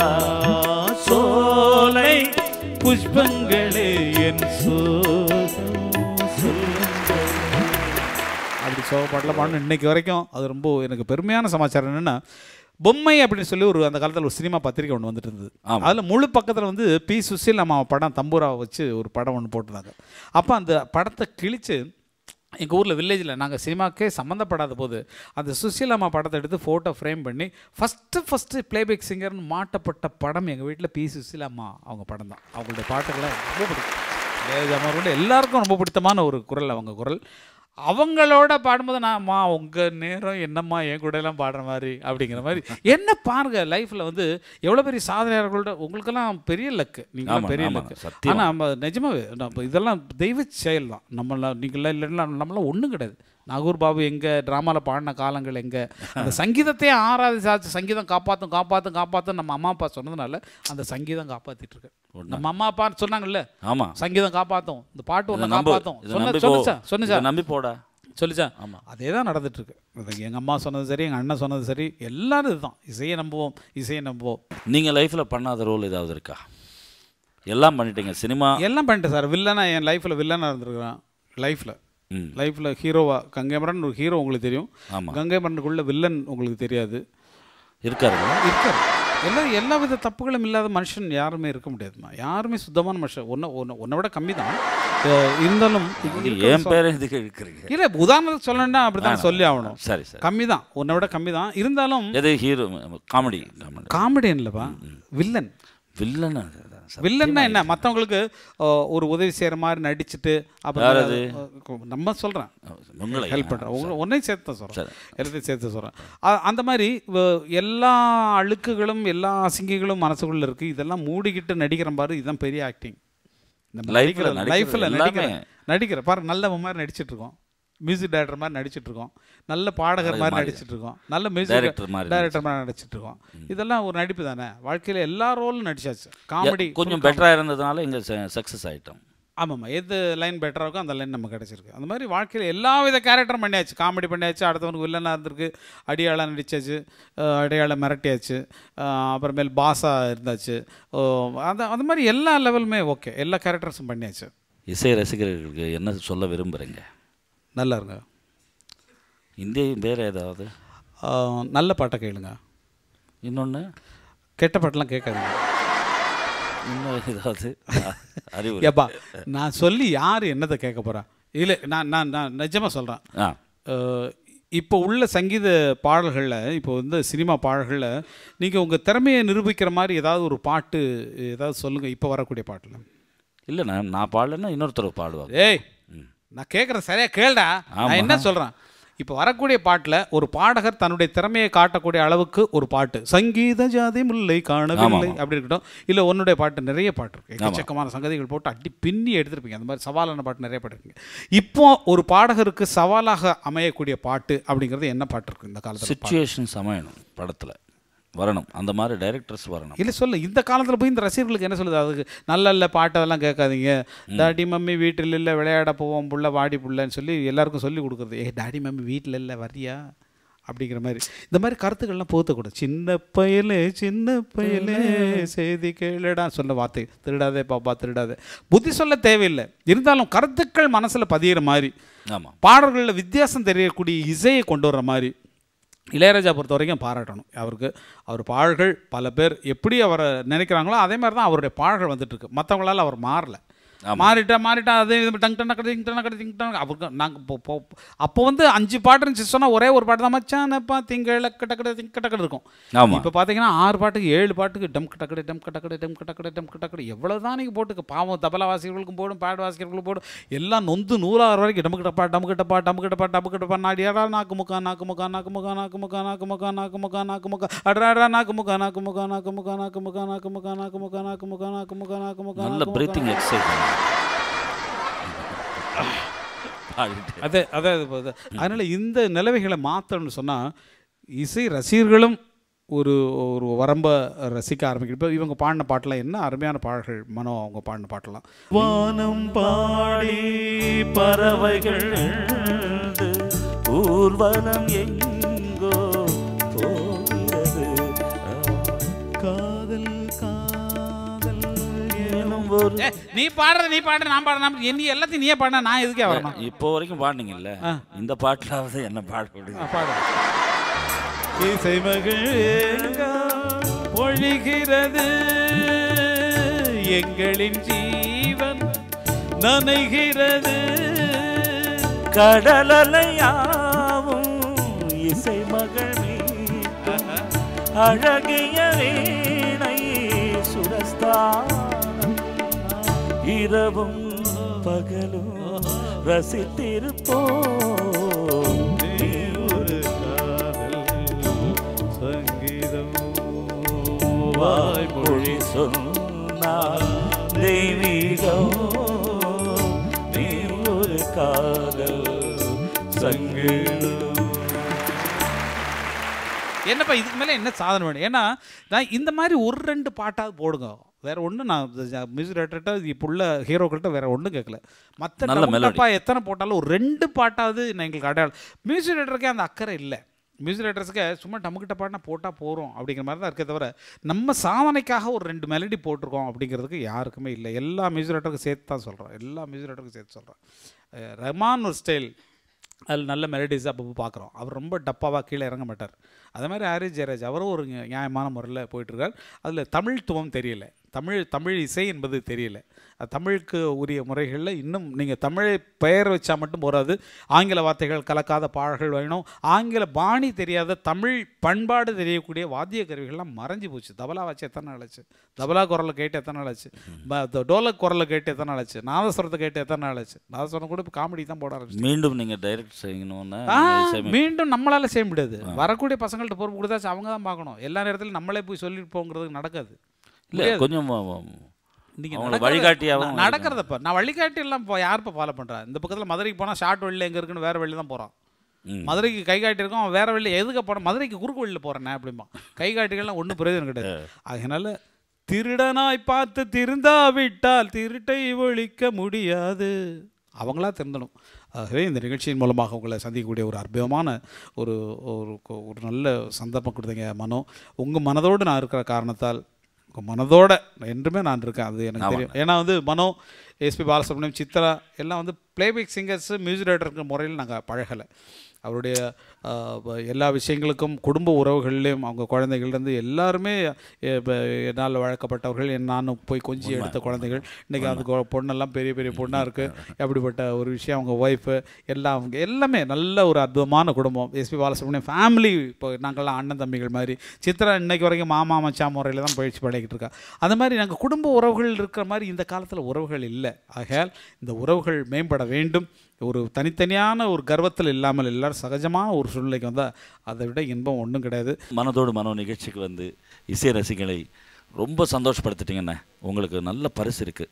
சோலை புஷ்பங்களே என் சோகம் சொல்லுங்கள் அப்படி சோக பாட்டில் பாடணும் இன்னைக்கு வரைக்கும் அது ரொம்ப எனக்கு பெருமையான சமாச்சாரம் என்னென்னா பொம்மை அப்படின்னு சொல்லி ஒரு அந்த காலத்தில் ஒரு சினிமா பத்திரிக்கை ஒன்று வந்துட்டு இருந்தது ஆமா. அதில் முழு பக்கத்தில் வந்து பி சுசீல் அம்மா படம் தம்பூராவை வச்சு ஒரு படம் ஒன்று போட்டிருந்தாங்க அப்போ அந்த படத்தை கிழிச்சு எங்கள் ஊரில் வில்லேஜில் நாங்கள் சினிமாக்கே சம்மந்தப்படாத போது அந்த சுசீல் அம்மா படத்தை எடுத்து ஃபோட்டோ ஃப்ரேம் பண்ணி ஃபஸ்ட்டு ஃபஸ்ட்டு ப்ளேபேக் சிங்கர்னு மாட்டப்பட்ட படம் எங்கள் வீட்டில் பி சுசீல் அம்மா அவங்க படம் தான் அவங்களுடைய பாட்டுகள்லாம் ரொம்ப பிடிக்கும் இளையராஜா அவர்களோட எல்லாருக்கும் ரொம்ப பிடித்தமான ஒரு குரல் அவங்க குரல் அவங்களோட பாடும்போது நான் அம்மா உங்கள் நேரம் என்னம்மா என் கூட எல்லாம் பாடுற மாதிரி அப்படிங்கிற மாதிரி என்ன பாருங்க லைஃப்பில் வந்து எவ்வளோ பெரிய சாதனையாளர்களோட உங்களுக்கெல்லாம் பெரிய லக்கு ஆமா, நீங்களாம் பெரிய ஆமா, லக்கு சத்தியம். ஆனால் நம்ம நிஜமாவே நம்ம இதெல்லாம் தெய்வ செயல் தான் நம்மளாம் நீங்களாம் இல்லைன்னா நம்மளாம் ஒன்றும் கிடையாது நாகூர் பாபு எங்கே ட்ராமாவில் பாடின காலங்கள் எங்கே அந்த சங்கீதத்தையே ஆராதிச்சாச்சு சங்கீதம் காப்பாற்றும் காப்பாற்றும் காப்பாற்றும் நம்ம அம்மா அப்பா சொன்னதுனால அந்த சங்கீதம் காப்பாற்றிட்டு இருக்கு நம்ம அம்மா அப்பா சொன்னாங்கல்ல ஆமா சங்கீதம் காப்பாற்றும் இந்த பாட்டு இதை ஒன்று நம்பு காப்பாற்றும் இதை சொன்ன நம்பி போ சொல்லுச்சா சொன்னுச்சா இதை நம்பி போடா சொல்லுச்சா ஆமா. அதே தான் நடந்துட்டு இருக்கு அது எங்கள் அம்மா சொன்னது சரி எங்கள் அண்ணன் சொன்னது சரி எல்லாரும் இதுதான் இசையை நம்புவோம் இசையை நம்புவோம் நீங்க லைஃப்ல பண்ணாத ரோல் ஏதாவது இருக்கா எல்லாம் பண்ணிட்டீங்க சினிமா எல்லாம் பண்ணிட்டேன் சார் வில்லனா என் லைஃப்பில் வில்லனாக இருந்திருக்கிறேன் லைஃப்பில் ம் லைஃப்பில் ஹீரோவா கங்கைமரன் ஒரு ஹீரோ உங்களுக்கு தெரியும் ஆமாம் கங்கைமரனுக்குள்ள வில்லன் உங்களுக்கு தெரியாது இருக்காருங்களா இருக்கார் எல்லா எல்லா வித தப்புகளும் இல்லாத மனுஷன் யாருமே இருக்க முடியாதுமா யாருமே சுத்தமான மனுஷன் ஒன்றை ஒன்று உன்னை விட கம்மி தான் இருந்தாலும் இது என் பேரை இதுக்கு இழுக்கிறீங்க இல்லை உதாரணத்துக்கு சொல்லணும்னா அப்படி தான் சொல்லி ஆகணும் சரி சரி கம்மி தான் உன்னை விட கம்மி தான் இருந்தாலும் எது ஹீரோ காமெடி காமெடி காமெடியன் இல்லைப்பா வில்லன் வில்லனா வில்லன்னா என்ன மற்றவங்களுக்கு ஒரு உதவி செய்கிற மாதிரி நடிச்சுட்டு யார் அது? அப்புறம் நம்ம சொல்கிறேன் உங்களை ஹெல்ப் பண்ணுறேன் உங்களை ஒன்றையும் சேர்த்து தான் சொல்கிறேன் சரி. எல்லாத்தையும் சேர்த்து சொல்கிறேன் அந்த மாதிரி வ- எல்லா அழுக்குகளும் எல்லா அசிங்கங்களும் மனசுக்குள்ளே இருக்குது இதெல்லாம் மூடிக்கிட்டு நடிக்கிற பாரு இதுதான் பெரிய ஆக்டிங் Life ல நடிக்கிறது லைஃப்பில் எல்லாமே. நடிக்கிற நடிக்கிற பாரு நல்ல மாதிரி நடிச்சிட்டு இருக்கோம் மியூசிக் டைரக்டர் மாதிரி நடிச்சிட்டு இருக்கோம் நல்ல பாடகர் மாதிரி நடிச்சிட்டு இருக்கோம் நல்ல மியூசிக் Director மாதிரி டைரக்டர் மாதிரி நடிச்சிட்டு இருக்கோம் இதெல்லாம் ஒரு நடிப்பு தானே வாழ்க்கையில் எல்லா ரோலும் நடிச்சாச்சு காமெடி கொஞ்சம் பெட்டராக இருந்ததுனால இங்கே சக்ஸஸ் ஆயிட்டோம் ஆமாம்மா எது லைன் பெட்டராக இருக்கோ அந்த லைன் நமக்கு கிடச்சிருக்கு அந்த மாதிரி வாழ்க்கையில் எல்லா வித கேரக்டரும் பண்ணியாச்சு காமெடி பண்ணியாச்சு அடுத்தவனுக்கு வில்லனாக இருந்திருக்கு அடியாளாக நடிச்சாச்சு அஹ் அடியாளை மிரட்டியாச்சு அஹ் அப்புறமேல் பாஸா இருந்தாச்சு அஹ் அந்த அந்த மாதிரி எல்லா லெவலுமே ஓகே எல்லா கேரக்டர்ஸும் பண்ணியாச்சு இசை ரசிகர்களுக்கு என்ன சொல்ல விரும்புகிறீங்க நல்லா இருங்க இந்திய வேறு ஏதாவது அஹ் நல்ல பாட்டை கேளுங்க இன்னொன்று கெட்ட பாட்டெலாம் கேட்காதீங்க இன்னும் ஏதாவது அறிவு ஏப்பா நான் சொல்லி யார் என்னத்தை கேட்க போகிறா இல்லை நான் நான் நான் நிஜமாக சொல்கிறேன் ஆ இப்போ உள்ள சங்கீத பாடல்களில் இப்போ வந்து சினிமா பாடல்களில் நீங்கள் உங்கள் திறமையை நிரூபிக்கிற மாதிரி ஏதாவது ஒரு பாட்டு ஏதாவது சொல்லுங்கள் இப்போ வரக்கூடிய பாட்டில் இல்லை நான் நான் பாடலைன்னா இன்னொருத்தர் பாடுவாங்க ஏய் நான் கேட்குறேன் சரியா கேளுடா நான் என்ன சொல்கிறேன் இப்போ வரக்கூடிய பாட்டில் ஒரு பாடகர் தன்னுடைய திறமையை காட்டக்கூடிய அளவுக்கு ஒரு பாட்டு சங்கீத ஜாதி முல்லை காணவில்லை அப்படி இருக்கட்டும் இல்லை உன்னுடைய பாட்டு நிறைய பாட்டு இருக்கு எக்கச்சக்கமான சங்கதிகள் போட்டு அடி பின்னி எடுத்திருப்பீங்க அந்த மாதிரி சவாலான பாட்டு நிறைய பாட்டு இருக்குங்க இப்போ ஒரு பாடகருக்கு சவாலாக அமையக்கூடிய பாட்டு அப்படிங்கிறது என்ன பாட்டு இருக்கு இந்த காலத்தில் சுச்சுவேஷன்ஸ் அமையணும் படத்தில் வரணும் அந்த மாதிரி டைரக்டர்ஸ் வரணும் இல்லை சொல்ல இந்த காலத்தில் போய் இந்த ரசிகர்களுக்கு என்ன சொல்லுது அதுக்கு நல்ல நல்ல பாட்டெல்லாம் கேட்காதீங்க டாடி மம்மி வீட்டில் இல்லை விளையாட போவோம் புள்ள வாடி புள்ளன்னு சொல்லி எல்லாருக்கும் சொல்லி கொடுக்குறது ஏ டாடி மம்மி வீட்டில் இல்லை வரியா அப்படிங்கிற மாதிரி இந்த மாதிரி கருத்துக்கள்லாம் போத்தக்கூடாது சின்ன பயலே சின்ன பயலே செய்தி கேளுடா சொன்ன வார்த்தை திருடாதே பாப்பா திருடாதே புத்தி சொல்ல தேவையில்லை இருந்தாலும் கருத்துக்கள் மனசில் பதியிற மாதிரி ஆமாம் பாடல்களில் வித்தியாசம் தெரியக்கூடிய இசையை கொண்டு வர்ற மாதிரி இளையராஜா பொறுத்த வரைக்கும் பாராட்டணும் அவருக்கு அவர் பாடல்கள் பல பேர் எப்படி அவரை நினைக்கிறாங்களோ அதே மாதிரி தான் அவருடைய பாடல்கள் வந்துட்டு இருக்கு மற்றவங்களால அவர் மாறல மாறிட்டா மாறிட்டா அது இது டங் டன கடை டிங் டன கடை டிங் டன அவருக்கு நாங்கள் இப்போ இப்போ அப்போ வந்து அஞ்சு பாட்டு இருந்துச்சு சொன்னால் ஒரே ஒரு பாட்டு தான் மச்சானப்பா திங்கள கட்ட கடை திங்க கட்ட கடை இருக்கும் ஆமாம் இப்போ பார்த்தீங்கன்னா ஆறு பாட்டுக்கு ஏழு பாட்டுக்கு டம் கட்டக்கடை டம் கட்டக்கடை டம் கட்டக்கடை டம் கட்டக்கடை எவ்வளோ தான் நீங்கள் போட்டுக்க பாவம் தபலா வாசிகளுக்கும் போடும் பாடு வாசிகளுக்கும் போடும் எல்லாம் நொந்து நூறாறு வரைக்கும் டம் கிட்டப்பா டம் கிட்டப்பா டம் கிட்டப்பா டம் கிட்டப்பா நாடியாடா நாக்கு முக்கா நாக்கு முக்கா நாக்கு முக்கா நாக்கு முக்கா நாக்கு முக்கா நாக்கு முக்கா நாக்கு முக்கா அடராடா நாக்கு முக்கா நாக்கு முக்கா நாக்கு முக்கா நாக்கு முக்கா நாக்கு முக்கா நாக்கு முக்கா நாக்கு முக்கா நாக்கு முக்கா நாக்கு முக்கா நல்ல பிரீத்திங் எக்ஸசைஸ் அதே அதே அது போது. அதனால இந்த நிலவைகளை மாற்றணும்னு சொன்னால் இசை ரசிகர்களும் ஒரு ஒரு வரம்பை ரசிக்க ஆரம்பிக்கணும் இப்போ இவங்க பாடின பாட்டெல்லாம் என்ன அருமையான பாடல்கள் மனோ அவங்க பாடின பாட்டெல்லாம் வானம் பாடி பறவைகள் எழுந்து ஊர்வலம் எங்கோ போகிறது காதல் காதல் எனும் ஒரு நீ பாடுற நீ பாடுற நான் பாடுற நீ எல்லாத்தையும் நீயே பாடினா நான் எதுக்கே வரணும் இப்போ வரைக்கும் பாடினீங்கல்ல இந்த பாட்டிலாவது என்ன பாட முடியுது பாடு இசை மகள் பொழிகிறது எங்களின் ஜீவன் நனைகிறது கடலலையாவும் இசை மகள் மீட்டும் அழகிய வீணை சுரஸ்தானம் இரவும் பகலும் ரசித்திருப்போம் நீ ஒரு வாய்மொழி சொன்னால் தெய்வீகம் நீ ஒரு காதல் சங்கீதம் என்னப்பா இதுக்கு மேலே என்ன சாதனை வேணும் ஏன்னா நான் இந்த மாதிரி ஒரு ரெண்டு பாட்டாவது போடுங்க வேற ஒன்றும் நான் மியூசிக் டேரக்டர்கிட்ட இப்போ உள்ள ஹீரோக்கிட்ட வேற ஒன்றும் கேட்கல மற்ற நல்ல melody. டப்பா எத்தனை போட்டாலும் ஒரு ரெண்டு பாட்டாவது நான் எங்களுக்கு அடையாளம் மியூசிக் டேரக்டருக்கே அந்த அக்கறை இல்லை மியூசிக் ரைட்டர்ஸுக்கு சும்மா டமுக்கிட்ட பாடினா போட்டால் போகிறோம் அப்படிங்கிற மாதிரி தான் இருக்கே தவிர நம்ம சாதனைக்காக ஒரு ரெண்டு மெலடி போட்டிருக்கோம் அப்படிங்கிறதுக்கு யாருக்குமே இல்லை எல்லா மியூசிக் ரைட்டருக்கும் சேர்த்து தான் சொல்கிறேன் எல்லா மியூசிக் ரைட்டருக்கும் சேர்த்து சொல்கிறேன் ரஹ்மான் ஒரு ஸ்டைல் அதில் நல்ல மெலடிஸ் அப்பப்போ பார்க்குறோம் அவர் ரொம்ப டப்பாவாக கீழே இறங்க மாட்டார் அதே மாதிரி ஹாரிஸ் ஜெயராஜ் அவரும் ஒரு நியா- நியாயமான முறையில் போயிட்டுருக்கார் அதில் தமிழ்த்துவம் தெரியல தமிழ் தமிழ் இசை என்பது தெரியல அது தமிழுக்கு உரிய முறைகளில் இன்னும் நீங்கள் தமிழை பெயர் வச்சா மட்டும் போகாது ஆங்கில வார்த்தைகள் கலக்காத பாடல்கள் வேணும் ஆங்கில பாணி தெரியாத தமிழ் பண்பாடு தெரியக்கூடிய வாத்திய கருவிகள்லாம் மறைஞ்சு போச்சு தபலா வச்சு எத்தனை நாள் ஆச்சு தபலா குரலை கேட்டு எத்தனை நாள் ஆச்சு ப- த- டோலக் குரலை கேட்டு எத்தனை நாள் ஆச்சு நாதஸ்வரத்தை கேட்டு எத்தனை நாள் ஆச்சு நாதஸ்வரம் கூட இப்போ காமெடி தான் போட ஆரம்பிச்சு மீண்டும் நீங்கள் டைரக்ட் செய்யணும்னா ஆ, நீங்க இசையமை- மீண்டும் நம்மளால செய்ய முடியாது வரக்கூடிய பசங்கள்ட்ட பொறுப்பு கொடுத்தாச்சு அவங்க தான் பார்க்கணும் எல்லா நேரத்திலும் நம்மளே போய் சொல்லிட்டு போங்கிறது நடக்காது இல்ல கொஞ்சம் வ- வ- நீங்க அவங்கள நடக்கிறத- வழிகாட்டியாவும் நான் நடக்கிறதப்ப நான் வழிகாட்டி எல்லாம் இப்போ யார் இப்போ ஃபாலோ பண்ணுறேன் இந்த பக்கத்தில் மதுரைக்கு போனால் ஷார்ட் வழியில் எங்கே இருக்குன்னு வேற வழி தான் போகிறான் ம். மதுரைக்கு கை காட்டியிருக்கோம் அவன் வேற வழியில் எதுக்கு போகிறான் மதுரைக்கு குறுக்கு வழியில் போகிறேன் அப்படிம்பா கை காட்டிகள்லாம் ஒன்றும் பிரயோஜனம் கிடையாது அதனால திருடனாய் பார்த்து திருந்தாவிட்டால் திருட்டை ஒழிக்க முடியாது அவங்களா திருந்தணும் ஆகவே இந்த நிகழ்ச்சியின் மூலமாக உங்களை சந்திக்கக்கூடிய ஒரு அற்புதமான ஒரு ஒரு ஒரு நல்ல சந்தர்ப்பம் கொடுத்தீங்க மனோ உங்கள் மனதோடு நான் இருக்கிற காரணத்தால் உங்கள் மனதோட என்றுமே நான் இருக்கேன் அது எனக்கு தெரியும் ஏன்னா வந்து மனோ எஸ்பி பாலசுப்ரமணியம் சித்ரா எல்லாம் வந்து பிளேபேக் சிங்கர்ஸ் மியூசிக் ரைட்டருக்கு முறையில் நாங்கள் பழகலை அவருடைய ஆஹ், ப- எல்லா விஷயங்களுக்கும் குடும்ப உறவுகள்லேயும் அவங்க குழந்தைகள்லேருந்து எல்லாருமே எ- ப- என்னால் வழக்கப்பட்டவர்கள் என் நானும் போய் கொஞ்சி எடுத்த குழந்தைகள் இன்றைக்கி அந்த கொ- பொண்ணெல்லாம் பெரிய பெரிய பொண்ணாக இருக்குது அப்படிப்பட்ட ஒரு விஷயம் அவங்க ஒய்ஃபு எல்லாம் அவங்க எல்லாமே நல்ல ஒரு அற்புதமான குடும்பம் எஸ்பி பாலசுப்ரமணியம் ஃபேமிலி இப்போ நாங்கள்லாம் அண்ணன் தம்பிகள் மாதிரி சித்ரா இன்னைக்கு வரைக்கும் மாமா மச்சான் முறையில் தான் பயிற்சி பழகிட்டு இருக்கா அந்த மாதிரி நாங்கள் குடும்ப உறவுகள் இருக்கிற மாதிரி இந்த காலத்தில் உறவுகள் இல்லை ஆகையால் இந்த உறவுகள் மேம்பட வேண்டும் ஒரு தனித்தனியான ஒரு கர்வத்தில் இல்லாமல் எல்லாரும் சகஜமான ஒரு சூழ்நிலைக்கு வந்தால் அதை விட இன்பம் ஒன்றும் கிடையாது மனதோடு மனோ நிகழ்ச்சிக்கு வந்து இசை ரசிகளை ரொம்ப சந்தோஷப்படுத்திட்டீங்கண்ணே உங்களுக்கு நல்ல பரிசு இருக்கு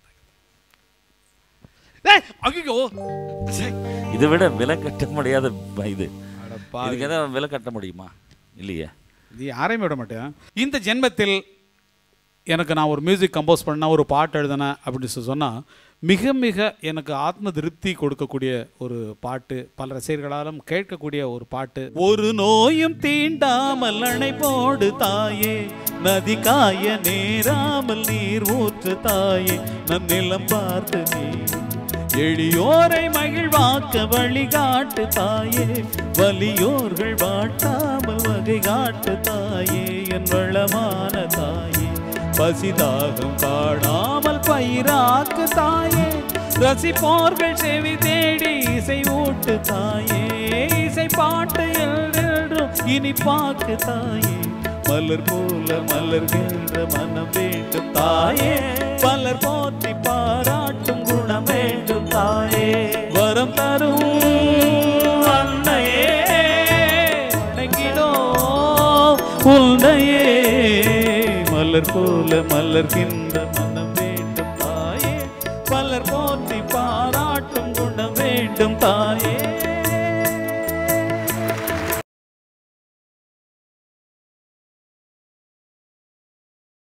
ஐயோ இதை விட விலை கட்ட முடியாத ப- இது இதுக்கு ஏதாவது விலை கட்ட முடியுமா இல்லையே இது யாரையும் விட மாட்டேன் இந்த ஜென்மத்தில் எனக்கு நான் ஒரு மியூசிக் கம்போஸ் பண்ண ஒரு பாட்டு எழுதினேன் அப்படின்னு சொல்லி சொன்னால் மிக மிக எனக்கு ஆத்ம திருப்தி கொடுக்கக்கூடிய ஒரு பாட்டு பல ரசிகர்களாலும் கேட்கக்கூடிய ஒரு பாட்டு ஒரு நோயும் தீண்டாமல் அணை போடு தாயே நதி காய நேராமல் நீர் ஊற்று தாயே நன்னிலம் பார்த்து நீ எளியோரை மகிழ்வாக்க வழிகாட்டு தாயே வலியோர்கள் வாட்டாமல் வகை காட்டு தாயே என் வளமான தாயே பசிதாகம் காணாமல் பயிராக்கு தாயே ரசிப்போர்கள் செவி தேடி இசை ஊட்டு தாயே இசை பாட்டு என்றென்றும் இனிப்பாக்கு தாயே மலர் போல மலர்கின்ற மனம் வேண்டும் தாயே பலர் போற்றி பாராட்டும் குணம் வேண்டும் தாயே வரம் தரும் அன்னையே வணங்கிடோ உன்னையே மலர் போல மலர்கின்ற மனம் வேண்டும் தாயே பலர் போற்றி பாராட்டும் குணம் வேண்டும் தாயே